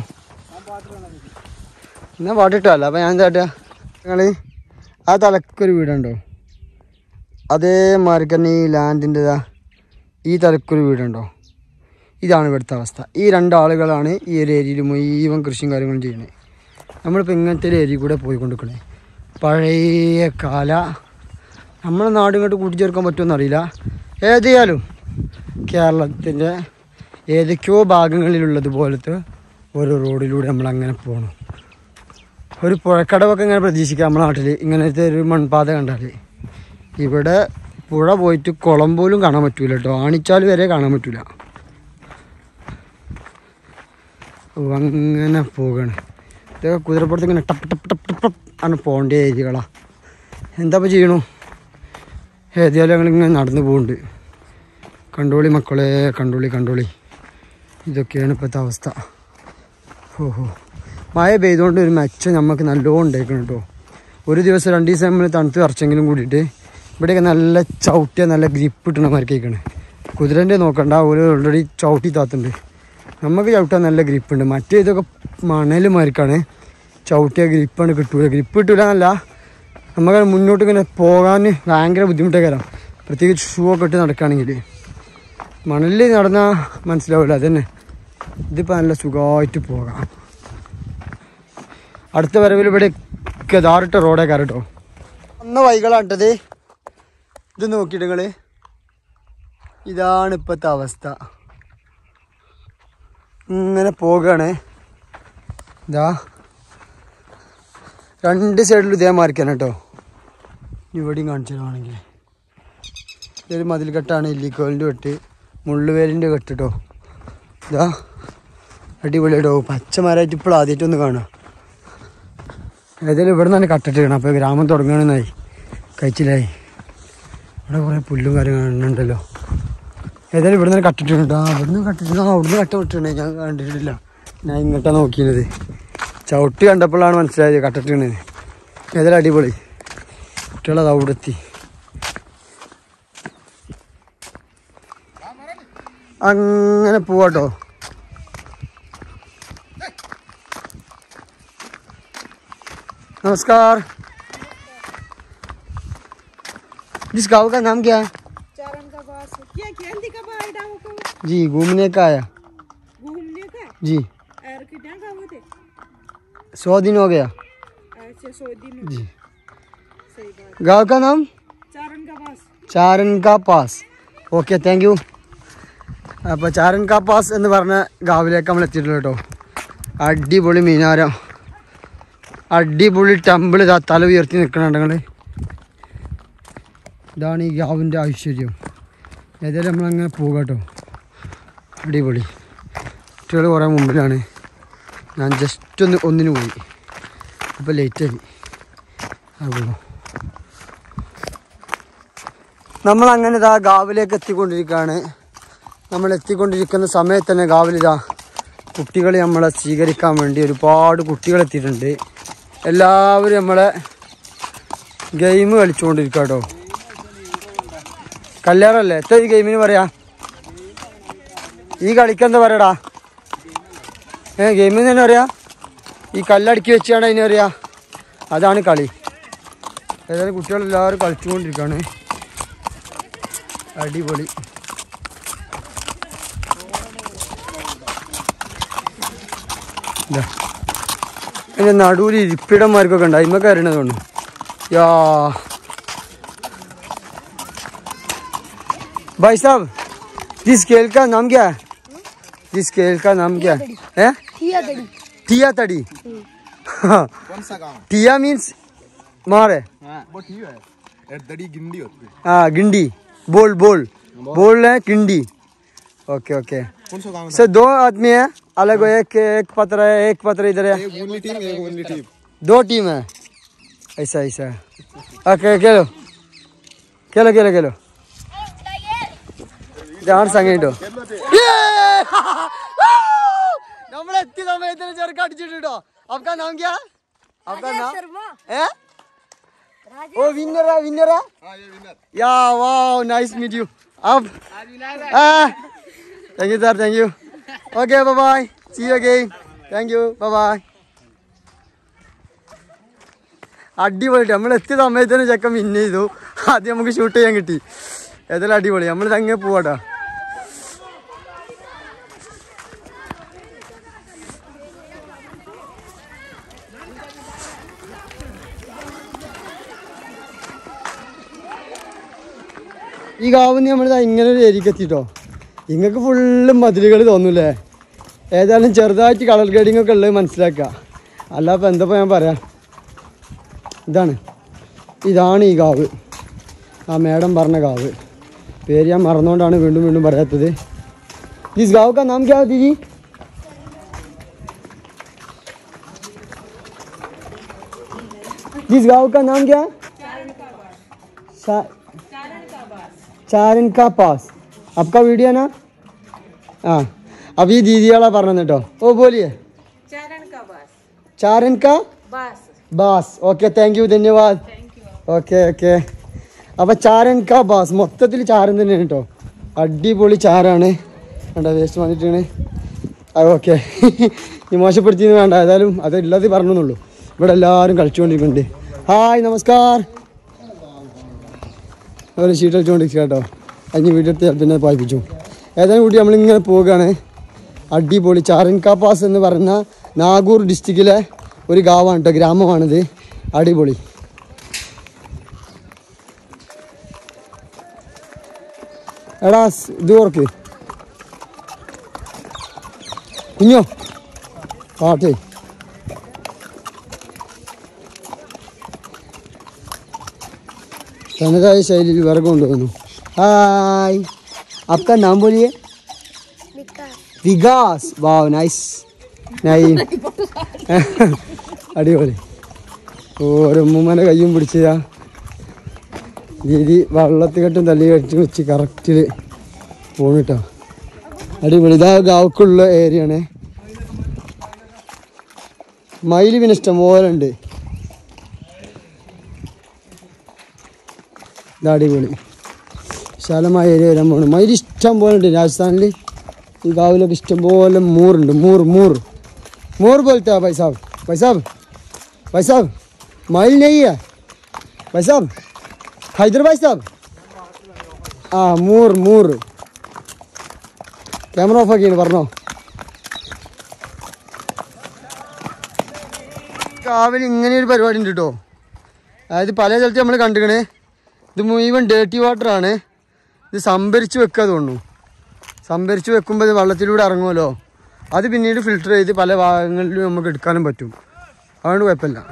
[SPEAKER 1] എന്നാ പാട്ടിട്ടല്ല അപ്പൊ ഞാൻ എന്താ നിങ്ങള് ആ തലക്കൊരു വീടുണ്ടോ അതേമാതിരി തന്നെ ഈ ലാൻഡിൻ്റെതാ ഈ തലക്കൊരു വീടുണ്ടോ ഇതാണ് ഇവിടുത്തെ അവസ്ഥ ഈ രണ്ടാളുകളാണ് ഈ ഒരു ഏരിയയിൽ മുഴുവൻ കൃഷിയും കാര്യങ്ങളും ചെയ്യുന്നത് നമ്മളിപ്പോൾ ഇങ്ങനത്തെ ഒരു ഏരിയ കൂടെ പോയിക്കൊണ്ടിരിക്കണേ പഴയ കാല നമ്മളെ നാട് ഇങ്ങോട്ട് കൂട്ടിച്ചേർക്കാൻ പറ്റുമെന്ന് അറിയില്ല ഏതായാലും കേരളത്തിൻ്റെ ഏതൊക്കെയോ ഭാഗങ്ങളിലുള്ളതുപോലത്തെ ഓരോ റോഡിലൂടെ നമ്മൾ അങ്ങനെ പോകണം ഒരു പുഴക്കടവൊക്കെ ഇങ്ങനെ പ്രതീക്ഷിക്കാം നമ്മുടെ നാട്ടിൽ ഇങ്ങനത്തെ ഒരു മൺപാത കണ്ടാൽ ഇവിടെ പുഴ പോയിട്ട് കുളം പോലും കാണാൻ പറ്റൂല കേട്ടോ ആണിച്ചാൽ വരെ കാണാൻ പറ്റൂല ഓ, അങ്ങനെ പോകണം ഇതൊക്കെ കുതിരപ്പുറത്ത് ഇങ്ങനെ ടപ്പ് ടപ്പ് ടപ്പ് ടപ്പ് ടപ്പ് ആണ് പോകേണ്ട ഏരിയകളാ എന്താ ഇപ്പോൾ ചെയ്യണു ഏതായാലും ഞങ്ങളിങ്ങനെ നടന്നു പോകുന്നുണ്ട് കണ്ടോളി മക്കളെ കണ്ടോളി കണ്ടോളി ഇതൊക്കെയാണ് ഇപ്പോഴത്തെ അവസ്ഥ ഓഹോ മഴ പെയ്തുകൊണ്ട് ഒരു മെച്ചം നമുക്ക് നല്ലോണം ഉണ്ടായിരിക്കണം കേട്ടോ ഒരു ദിവസം രണ്ട് ദിവസം നമ്മൾ തണുത്ത് കുറച്ചെങ്കിലും കൂടിയിട്ട് ഇവിടെയൊക്കെ നല്ല ചവിട്ടിയ നല്ല ഗ്രിപ്പ് കിട്ടണ മാർക്കേക്കാണ് കുതിരൻ്റെ നോക്കണ്ട ഒരു ഓൾറെഡി ചവിട്ടി താത്തുണ്ട് നമുക്ക് ചവിട്ടാൻ നല്ല ഗ്രിപ്പ് ഉണ്ട് മറ്റേ ഇതൊക്കെ മണൽ മാർക്കാണ് ചവിട്ടിയ ഗ്രിപ്പാണ് കിട്ടൂല ഗ്രിപ്പ് കിട്ടൂല എന്നല്ല നമുക്ക് മുന്നോട്ട് ഇങ്ങനെ പോകാൻ ഭയങ്കര ബുദ്ധിമുട്ടൊക്കെ വരാം പ്രത്യേകിച്ച് ഷൂ ഒക്കെ ഇട്ട് നടക്കുകയാണെങ്കിൽ മണലിൽ നടന്നാൽ മനസ്സിലാവില്ല അതന്നെ ഇതിപ്പോൾ നല്ല സുഖമായിട്ട് പോകാം അടുത്ത വരവിൽ ഇവിടെ ഗതാറിട്ട റോഡേ കയറട്ടോ വന്ന വൈകളാട്ടത് ഇത് നോക്കിയിട്ട് നിങ്ങൾ ഇതാണ് ഇപ്പോഴത്തെ അവസ്ഥ ഇങ്ങനെ പോവുകയാണ് ഇതാ രണ്ട് സൈഡിലും ഇതേ മാറിക്കാണ് കേട്ടോ ഇവിടെയും കാണിച്ചു തരുവാണെങ്കിൽ ഇതൊരു മതിൽ കെട്ടാണ് ഇല്ലിക്കോലിൻ്റെ കെട്ട് മുള്ളുവേലിൻ്റെ കെട്ട് കേട്ടോ ഇതാ അടിപൊളിയായിട്ടോ പച്ചമരമായിട്ട് ഇപ്പോൾ ആദ്യമായിട്ടൊന്ന് കാണാം ഏതായാലും ഇവിടെ നിന്നാണ് കട്ടിട്ട് കാണാം അപ്പോൾ ഗ്രാമം തുടങ്ങണമെന്നായി കഴിച്ചില്ലായി ഇവിടെ കുറേ പുല്ലും കാര്യങ്ങളും ഉണ്ടല്ലോ ഏതായാലും ഇവിടെ നിന്ന് കട്ടിട്ട് കേട്ടോ ആ ഇവിടുന്ന് കട്ടിട്ട് ആ അവിടുന്ന് കട്ട വിട്ടിട്ടുണ്ടേ ഞാൻ കണ്ടിട്ടില്ല ഞാൻ ഇങ്ങോട്ടാണ് നോക്കിയത് ചവിട്ടി കണ്ടപ്പോഴാണ് മനസ്സിലായത് കട്ടിട്ടാണ് ഏതായാലും അടിപൊളി കുട്ടികളത് അവിടെ എത്തി അങ്ങനെ പോവാട്ടോ नमस्कार जिस गांव का नाम क्या है
[SPEAKER 5] चारण का पास क्या क्या कब आए डाउ को
[SPEAKER 1] जी घूमने का आया
[SPEAKER 5] घूमने का
[SPEAKER 1] जी
[SPEAKER 5] और कितना का हुए थे
[SPEAKER 1] सौ दिन हो गया
[SPEAKER 5] अच्छा सौ दिन
[SPEAKER 1] जी
[SPEAKER 5] सही बात
[SPEAKER 1] गांव का नाम
[SPEAKER 5] चारण का पास
[SPEAKER 1] ചാരൻ കാ പാസ് ഓക്കെ താങ്ക് യു അപ്പോൾ ചാരൻ കാ പാസ് എന്ന് പറഞ്ഞ ഗാവിലേക്ക് നമ്മൾ എത്തിയിട്ടുള്ളൂ കേട്ടോ അടിപൊളി മീനാരം അടിപൊളി ടെമ്പിൾ ഇതാ തല ഉയർത്തി നിൽക്കണുണ്ട് നിങ്ങൾ ഇതാണ് ഈ ഗാവിൻ്റെ ഐശ്വര്യം ഏതായാലും നമ്മളങ്ങനെ പോകുക കേട്ടോ അടിപൊളി കുട്ടികൾ കുറേ മുമ്പിലാണ് ഞാൻ ജസ്റ്റ് ഒന്ന് ഒന്നിന് പോയി അപ്പോൾ ലേറ്റായി അപ്പോൾ നമ്മൾ അങ്ങനെ ഇതാ ഗാവിലേക്ക് എത്തിക്കൊണ്ടിരിക്കുകയാണ് നമ്മൾ എത്തിക്കൊണ്ടിരിക്കുന്ന സമയത്ത് തന്നെ ഗാവിലിതാ കുട്ടികൾ നമ്മളെ സ്വീകരിക്കാൻ വേണ്ടി ഒരുപാട് കുട്ടികൾ എത്തിയിട്ടുണ്ട് എല്ലാവരും നമ്മളെ ഗെയിം കളിച്ചുകൊണ്ടിരിക്കുക കേട്ടോ കല്യാണല്ലേ എത്ര ഈ ഗെയിമിന് പറയാ ഈ കളിക്ക് എന്താ പറയടാ ഏ ഗെയിമിന് തന്നെ പറയാ ഈ കല്ലടുക്കി വെച്ചാണ് അതിന് പറയാ അതാണ് കളി ഏതായാലും കുട്ടികളെല്ലാവരും കളിച്ചുകൊണ്ടിരിക്കുകയാണ് അടിപൊളി ഇതാ. അതിന്റെ നടുവിൽ ഇരിപ്പിടന്മാർക്കൊക്കെ ഉണ്ട് അതിമ കയറണത് തോന്നുന്നു യാ भाई साहब जिस खेल का नाम क्या है जिस खेल का नाम क्या है हैं? टिया तड़ी
[SPEAKER 3] कौन सा गाँव
[SPEAKER 1] टिया मीन्स मार है
[SPEAKER 3] वो ठीक है दड़ी गिंडी होती है
[SPEAKER 1] हाँ गिंडी बोल बोल बोल है किंडी ओके ओके
[SPEAKER 3] कौन सा गाँव
[SPEAKER 1] सर दो आदमी है अलग एक एक पत्र है एक पत्र इधर है
[SPEAKER 3] एक ओनली टीम एक ओनली टीम
[SPEAKER 1] दो टीम है ऐसा ऐसा ओके खेलो खेलो खेलो खेलो ഇതാണ് സംഗതി കേട്ടോ നമ്മളെത്തി സമയത്തിന് ചെറുക്ക അടിച്ചിട്ടോ आपका नाम क्या है? आपका नाम है ओ विनर है विनर है या वाओ नाइस मीट यू अब thank you sir thank you okay bye bye see you again thank you bye bye അടിപൊളി നമ്മൾ എത്തിയ സമയത്തിന് ചെക്കൻ വിൻ ചെയ്തു ആദ്യം നമുക്ക് ഷൂട്ട് ചെയ്യാൻ കിട്ടി ഏതായാലും അടിപൊളി നമ്മൾ അങ്ങനെ പോവാട്ടോ ഈ കാവുന്ന് നമ്മൾ ഇങ്ങനെ ഒരു ഏരിയക്ക് എത്തിട്ടോ ഇങ്ങക്ക് ഫുള്ള് മതിലുകൾ തോന്നൂലേ ഏതായാലും ചെറുതായിട്ട് കളർ ഗ്രേഡിംഗ് ഒക്കെ ഉള്ളത് മനസ്സിലാക്കുക അല്ലാപ്പോൾ എന്താ ഞാൻ പറയാം ഇതാണ് ഇതാണ് ഈ കാവ് ആ മേഡം പറഞ്ഞ കാവ് പേര് ഞാൻ മറന്നുകൊണ്ടാണ് വീണ്ടും വീണ്ടും പറയാത്തത് ഇസ് गाँव का नाम क्या है दीदी जिस गांव का नाम क्या है सा- चारण का पास आपका वीडियो है ना हाँ अभी दीदी वाला പറഞ്ഞ കേട്ടോ ഓ बोलिए
[SPEAKER 5] चारण का बस
[SPEAKER 1] चारण का
[SPEAKER 5] bus
[SPEAKER 1] bus okay thank you ധന്യവാദ് ഓക്കെ ഓക്കെ അപ്പോൾ ചാരൻ കാ ബാസ് മൊത്തത്തിൽ ചാരൻ തന്നെയാണ് കേട്ടോ അടിപൊളി ചാരാണ് വേണ്ട വേസ്റ്റ് വന്നിട്ടാണ് അത് ഓക്കെ ഈ മോശപ്പെടുത്തിയെന്ന് വേണ്ട ഏതായാലും അത് ഉള്ളത് പറഞ്ഞെന്നുള്ളൂ ഇവിടെ എല്ലാവരും കളിച്ചുകൊണ്ടിരിക്കുന്നുണ്ട് ഹായ് നമസ്കാർ അവർ ഷീറ്റ് കളിച്ചുകൊണ്ടിരിക്കുക കേട്ടോ അതിന് വീഡിയോ എടുത്ത് പിന്നെ പായിപ്പിച്ചു ഏതായാലും കൂടി നമ്മളിങ്ങനെ പോവുകയാണ് അടിപൊളി ചാരൻകാ പാസ് എന്ന് പറയുന്ന നാഗൂർ ഡിസ്ട്രിക്റ്റിലെ ഒരു ഗാവാണ് കേട്ടോ ഗ്രാമമാണിത് അടിപൊളി എടാ സ് ഇത് ഓർക്ക് കുഞ്ഞോ പാട്ടേ തനതായ ശൈലിയിൽ വിറക് കൊണ്ടുവന്നു ഹായ് आपका नाम बोलिए വികാസ് വാവ് നൈസ് നൈം അടിപൊളി ഓരോ ഉമ്മനെ കയ്യും പിടിച്ചതാ രീതി വെള്ളത്തിൽ കെട്ടും തല്ലി കെട്ടി വെച്ച് കറക്റ്റിൽ പോണിട്ടോ അടിപൊളി ഇതാ ഗാവക്കുള്ള ഏരിയ ആണ് മയിൽ പിന്നെ ഇഷ്ടം പോലെ ഉണ്ട് ഇതാ അടിപൊളി വിശാലമായ ഏരിയ വരാൻ പോകണം മയിൽ ഇഷ്ടം പോലെ ഉണ്ട് രാജസ്ഥാനിൽ ഈ ഗാവിലൊക്കെ ഇഷ്ടം പോലെ മൂറുണ്ട് മൂർ മൂർ മൂർ പോലത്തെ ഭായ് സാബ് ഭായ് സാബ് ഭായ് സാബ് മയിൽ നെയ്യ ഭായ് സാബ് ഹൈദർ ഭായ് സാബ് ആ മൂർ മൂർ ക്യാമറ ഓഫ് ആക്കിയാണ് പറഞ്ഞോ കാവിൽ ഇങ്ങനെ ഒരു പരിപാടി ഉണ്ട് കേട്ടോ അതായത് പല സ്ഥലത്ത് നമ്മൾ കണ്ടുകണേ ഇത് മുഴുവൻ ഡേർട്ടി വാട്ടർ ആണ് ഇത് സംഭരിച്ച് വെക്കുക തോന്നുന്നു സംഭരിച്ച് വെക്കുമ്പോൾ ഇത് വെള്ളത്തിലൂടെ ഇറങ്ങുമല്ലോ അത് പിന്നീട് ഫിൽട്ടർ ചെയ്ത് പല ഭാഗങ്ങളിലും നമുക്ക് എടുക്കാനും പറ്റും അതുകൊണ്ട് കുഴപ്പമില്ല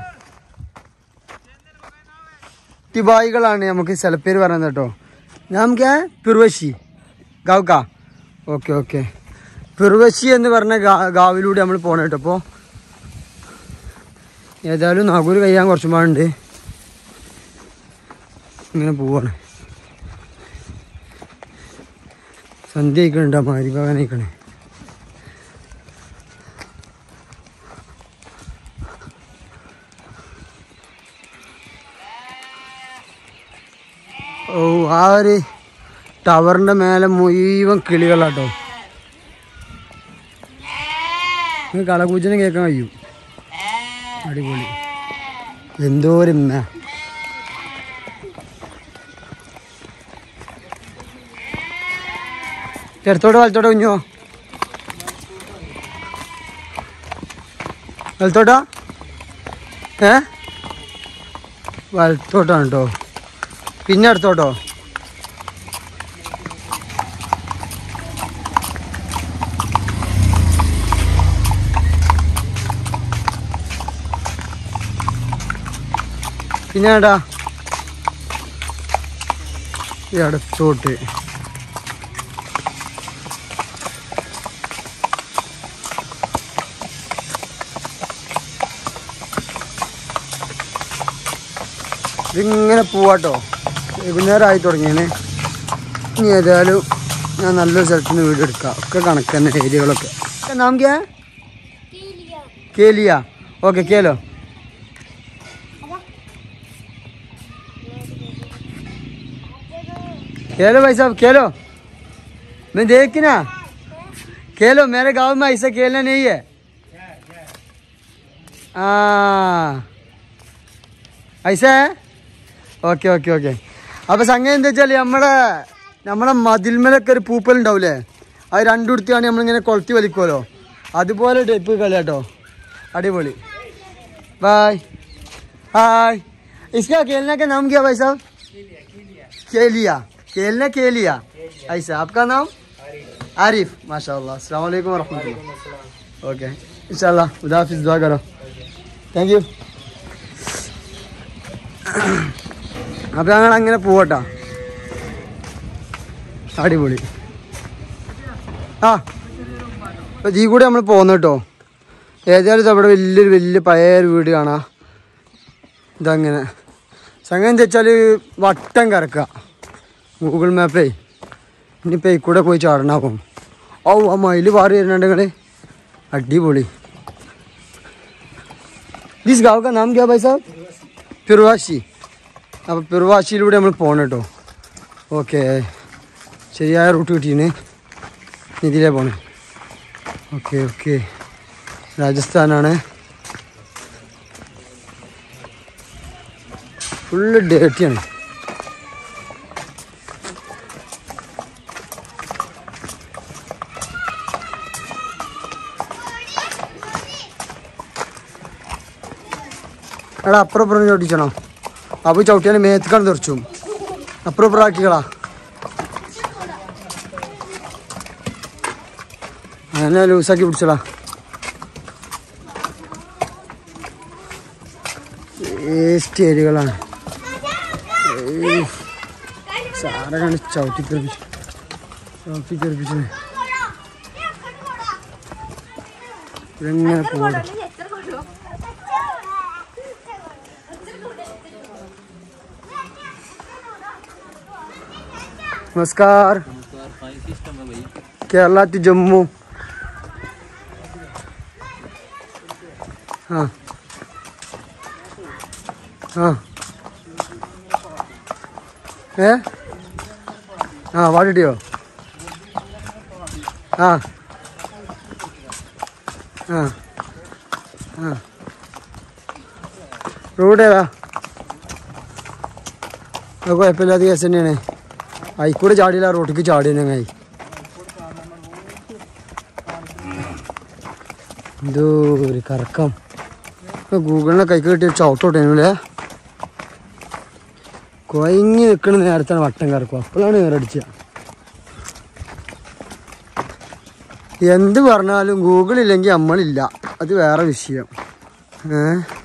[SPEAKER 1] ടിബായികളാണ് നമുക്ക് സ്ഥലപ്പേര് പറയുന്നത് കേട്ടോ നാം ക്യാ പിർവശി ഗാവ് കാ ഓക്കെ ഓക്കെ പിർവശി എന്ന് പറഞ്ഞ ഗാ ഗാവിലൂടെ നമ്മൾ പോകണം കേട്ടോ അപ്പോൾ ഏതായാലും നാഗൂർ കഴിയാൻ കുറച്ച് പാടുണ്ട് ഇങ്ങനെ പോവാണ് സന്ധ്യ ആയിക്കണുണ്ടോ മാരിഭാഗനായിക്കണേ ഓ ആ ഒരു ടവറിന്റെ മേലെ മുഴുവൻ കിളികളാട്ടോ കളകൂച്ചനെ കേൾക്കാൻ കഴിയും അടിപൊളി എന്തോരമ്മ എടുത്തോട്ടോ വലത്തോട്ടോ കുഞ്ഞോ വലത്തോട്ടാ ഏ വലത്തോട്ടാണ് കേട്ടോ പിന്നെ എടുത്തോട്ടോ പിന്നെ ഏട്ടാ ഈ അടുത്തോട്ട് ഇതിങ്ങനെ പോവാട്ടോ വൈകുന്നേരം ആയി തുടങ്ങിയാണ് ഇനി ഏതായാലും ഞാൻ നല്ലൊരു സ്ഥലത്ത് നിന്ന് വീഡിയോ എടുക്കാം ഒക്കെ കണക്ക് തന്നെ ഏരിയകളൊക്കെ നാം ക്യാ കേലിയ ഓക്കെ കേലോ खेलो भाई साहब खेलो मैं देख ना खेलो मेरे गांव में ऐसा खेलना नहीं है हाँ ऐसा है ഓക്കെ ഓക്കെ ഓക്കെ അപ്പോൾ സംഗതി എന്താ വെച്ചാൽ നമ്മുടെ നമ്മുടെ മതിൽമലൊക്കെ ഒരു പൂപ്പൽ ഉണ്ടാവില്ലേ അത് രണ്ടു എടുത്താണ് നമ്മളിങ്ങനെ കൊളുത്തി വലിക്കുമല്ലോ അതുപോലെ ടൈപ്പ് കളി കേട്ടോ അടിപൊളി ബായ് ഹായ് इसका खेलने का नाम क्या भाई साहब केलिया खेलने के लिया ऐसा आपका नाम आरिफ माशाल्लाह अस्सलाम वालेकुम वरहमतुल्लाह ओके इंशाल्लाह खुदा हाफिज दुआ करो താങ്ക് യു അപ്പം ഞങ്ങൾ അങ്ങനെ പോവട്ടാ അടിപൊളി ആ അപ്പോൾ ഈ കൂടെ നമ്മൾ പോകുന്നു കേട്ടോ ഏതായാലും ഇത് അവിടെ വലിയൊരു വലിയ പഴയ ഒരു വീട് കാണാം ഇതങ്ങനെ സംഗതി എന്താ വെച്ചാൽ വട്ടം കറക്കുക ഗൂഗിൾ മാപ്പേ ഇനിയിപ്പോൾ ഈ കൂടെ പോയി ചാടണാവും ഓ ആ മയിൽ പാറി വരുന്നുണ്ട് നിങ്ങൾ അടിപൊളി ദിസ് ഗാവ് കാ നാം ക്യാ ഭായ് സാബ് പിർവാശി അപ്പോൾ പിർവാശിയിലൂടെ നമ്മൾ പോകണം കേട്ടോ ഓക്കെ ശരിയായ റൂട്ട് കിട്ടീന് ഇതിലേ പോണേ ഓക്കെ ഓക്കെ രാജസ്ഥാനാണ് ഫുള്ള് ഡേറ്റിയാണ് എടാ അപ്പുറം ഇപ്പുറം ചവിട്ടിച്ചണോ അപ്പൊ ചവിട്ടിയാൽ മേത്തിക്കാണ് തെറിച്ചു അപ്പുറം ഇപ്പുറം ആക്കിക്കളാ അങ്ങനെ ലൂസാക്കി പിടിച്ചടാ വേസ്റ്റ് ഏരിയകളാണ് ഏയ്. സാറൊക്കെയാണ് ചവിട്ടി തെറിപ്പിച്ചു ചവിട്ടി തെറിപ്പിച്ചത് ഇതെങ്ങനെ പോകണം नमस्कार केरला टू जम्मू हाँ हाँ ഏ ആ വാട്ടിട്ടിയോ ആ ആ ആ റോഡ് ഏതാ അത് കുഴപ്പമില്ലാത്ത കേസ് തന്നെയാണ് ആയിക്കൂടെ ചാടിയില്ല റോട്ടിക്ക് ചാടി ഞങ്ങായി എന്തോ ഒരു കറക്കം ഇപ്പൊ ഗൂഗിളിനെ കൈക്ക് കിട്ടിയ ചവിട്ടോട്ടേനല്ലേ കൊയങ്ങി നിൽക്കണ നേരത്താണ് വട്ടം കറക്കും അപ്പോഴാണ് നേരടിച്ച എന്ത് പറഞ്ഞാലും ഗൂഗിൾ ഇല്ലെങ്കിൽ നമ്മളില്ല അത് വേറെ വിഷയം ഏ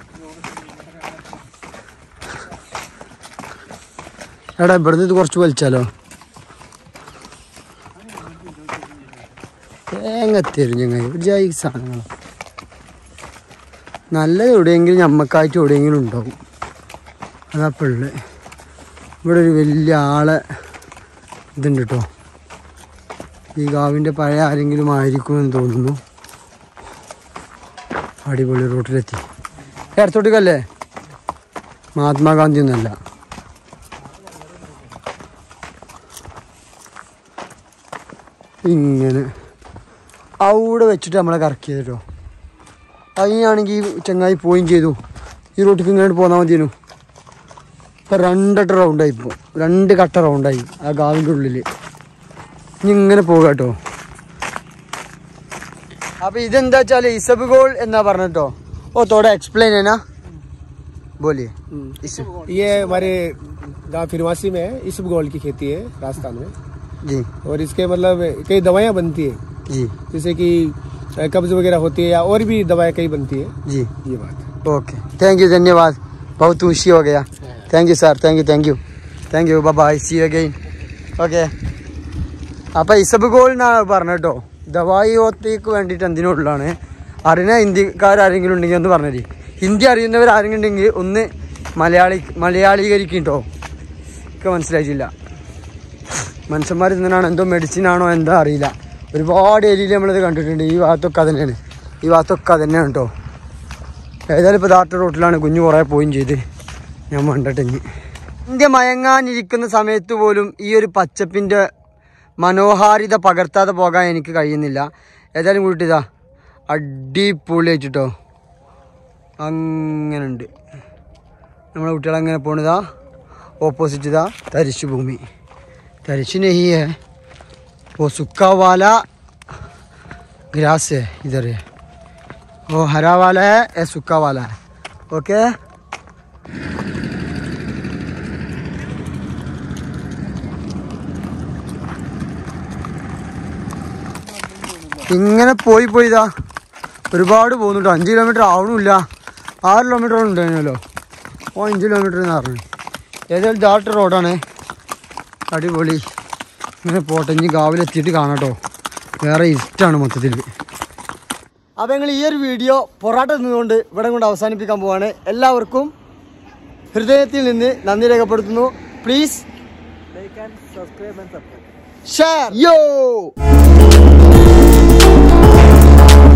[SPEAKER 1] എടാ ഇവിടുന്ന് ഇത് കുറച്ച് വലിച്ചാലോ തേങ്ങ തരും ഞങ്ങൾ ഒരു ജായി സാധനങ്ങൾ നല്ലത് എവിടെയെങ്കിലും ഞമ്മക്കായിട്ട് എവിടെയെങ്കിലും ഉണ്ടാവും അതാ പിള്ളേ ഇവിടെ ഒരു വലിയ ആളെ ഇതുണ്ട് കേട്ടോ ഈ ഗാവിൻ്റെ പഴയ ആരെങ്കിലും ആയിരിക്കുമെന്ന് തോന്നുന്നു അടിപൊളി റൂട്ടിലെത്തി ഇടത്തോട്ടേക്കല്ലേ മഹാത്മാഗാന്ധി ഒന്നല്ല ഇങ്ങനെ അവിടെ വെച്ചിട്ട് നമ്മളെ കറക്കിയത് കേട്ടോ അതിനാണെങ്കിൽ ചങ്ങായി പോയും ചെയ്തു ഈ റൂട്ടിക്ക് ഇങ്ങോട്ട് പോന്നാൽ മതിയേനു ഇപ്പം രണ്ടട്ട് റൗണ്ടായി ഇപ്പോൾ രണ്ട് കട്ട റൗണ്ടായി ആ ഗാവിൻ്റെ ഉള്ളിൽ ഇനി ഇങ്ങനെ പോകുക കേട്ടോ അപ്പൊ ഇതെന്താ വെച്ചാല് ഇസബ് ഗോൾ എന്നാ പറഞ്ഞോ ഓ തോടെ എക്സ്പ്ലെയിൻ ചെയ്യനാ बोलिए इस
[SPEAKER 6] ये हमारे गांव फिरवासी में है इसब गोल्ड की खेती है राजस्थान में
[SPEAKER 1] जी
[SPEAKER 6] और इसके मतलब कई दवाइयाँ बनती है
[SPEAKER 1] जी
[SPEAKER 6] जैसे कि अ, कब्ज वगैरह होती है या और भी दवाएं कई बनती है
[SPEAKER 1] जी
[SPEAKER 6] ये बात
[SPEAKER 1] ओके थैंक यू धन्यवाद बहुत खुशी हो गया thank you sir thank you thank you thank you bye see again okay അപ്പം ഇസബ് ഗോൾ എന്നാണ് പറഞ്ഞത് കേട്ടോ ദവായി ഓത്തേക്ക് വേണ്ടിയിട്ട് എന്തിനുള്ളതാണ് അറിയുന്ന ഹിന്ദിക്കാരെങ്കിലും ഉണ്ടെങ്കിൽ ഒന്ന് പറഞ്ഞത് ഹിന്ദി അറിയുന്നവർ ആരെങ്കിലും ഉണ്ടെങ്കിൽ ഒന്ന് മലയാളി മലയാളീകരിക്കും കേട്ടോ ഒക്കെ മനസ്സിലായിട്ടില്ല മനുഷ്യന്മാർ ഇതിനാണ് എന്തോ മെഡിസിൻ ആണോ എന്താ അറിയില്ല ഒരുപാട് ഏരിയയിൽ നമ്മളിത് കണ്ടിട്ടുണ്ട് ഈ ഭാഗത്തൊക്കെ അത് തന്നെയാണ് ഈ ഭാഗത്തൊക്കെ അത് തന്നെയാണ് കേട്ടോ ഏതായാലും ഇപ്പോൾ ദാട്ട റോട്ടിലാണ് കുഞ്ഞു കുറേ പോയും ചെയ്ത് ഞാൻ മണ്ടട്ടിഞ്ഞ് ഇന്ത്യ മയങ്ങാനിരിക്കുന്ന സമയത്ത് പോലും ഈ ഒരു പച്ചപ്പിൻ്റെ മനോഹാരിത പകർത്താതെ പോകാൻ എനിക്ക് കഴിയുന്നില്ല ഏതായാലും കൂട്ടിയതാ അടിപൊളി വെച്ചിട്ടോ അങ്ങനെ ഉണ്ട് നമ്മളെ കുട്ടികൾ അങ്ങനെ പോണതാ ഓപ്പോസിറ്റ് ഇതാ തരിശു ഭൂമി തരിശു നെഹി है वो सूखा वाला ग्रास है इधर है वो हरा वाला है ये सूखा वाला है ओके ഇങ്ങനെ പോയി പോയി ഇതാ ഒരുപാട് പോകുന്നുണ്ട് അഞ്ച് കിലോമീറ്റർ ആവണമില്ല ആറ് കിലോമീറ്റർ ഉണ്ടായിരുന്നല്ലോ ഓ അഞ്ച് കിലോമീറ്റർ എന്ന് പറഞ്ഞു ഏതായാലും ഡാട്ട് റോഡാണ് അടിപൊളി ഇങ്ങനെ പോട്ടെ ഇനി കാവിലെ എത്തിയിട്ട് കാണാം കേട്ടോ വേറെ ഇഷ്ടമാണ് മൊത്തത്തിൽ അപ്പോൾ ഞങ്ങൾ ഈ ഒരു വീഡിയോ പൊറാട്ട നിന്നുകൊണ്ട് ഇവിടെ കൊണ്ട് അവസാനിപ്പിക്കാൻ പോവാണ് എല്ലാവർക്കും ഹൃദയത്തിൽ നിന്ന് നന്ദി രേഖപ്പെടുത്തുന്നു പ്ലീസ് ഷെയർ യോ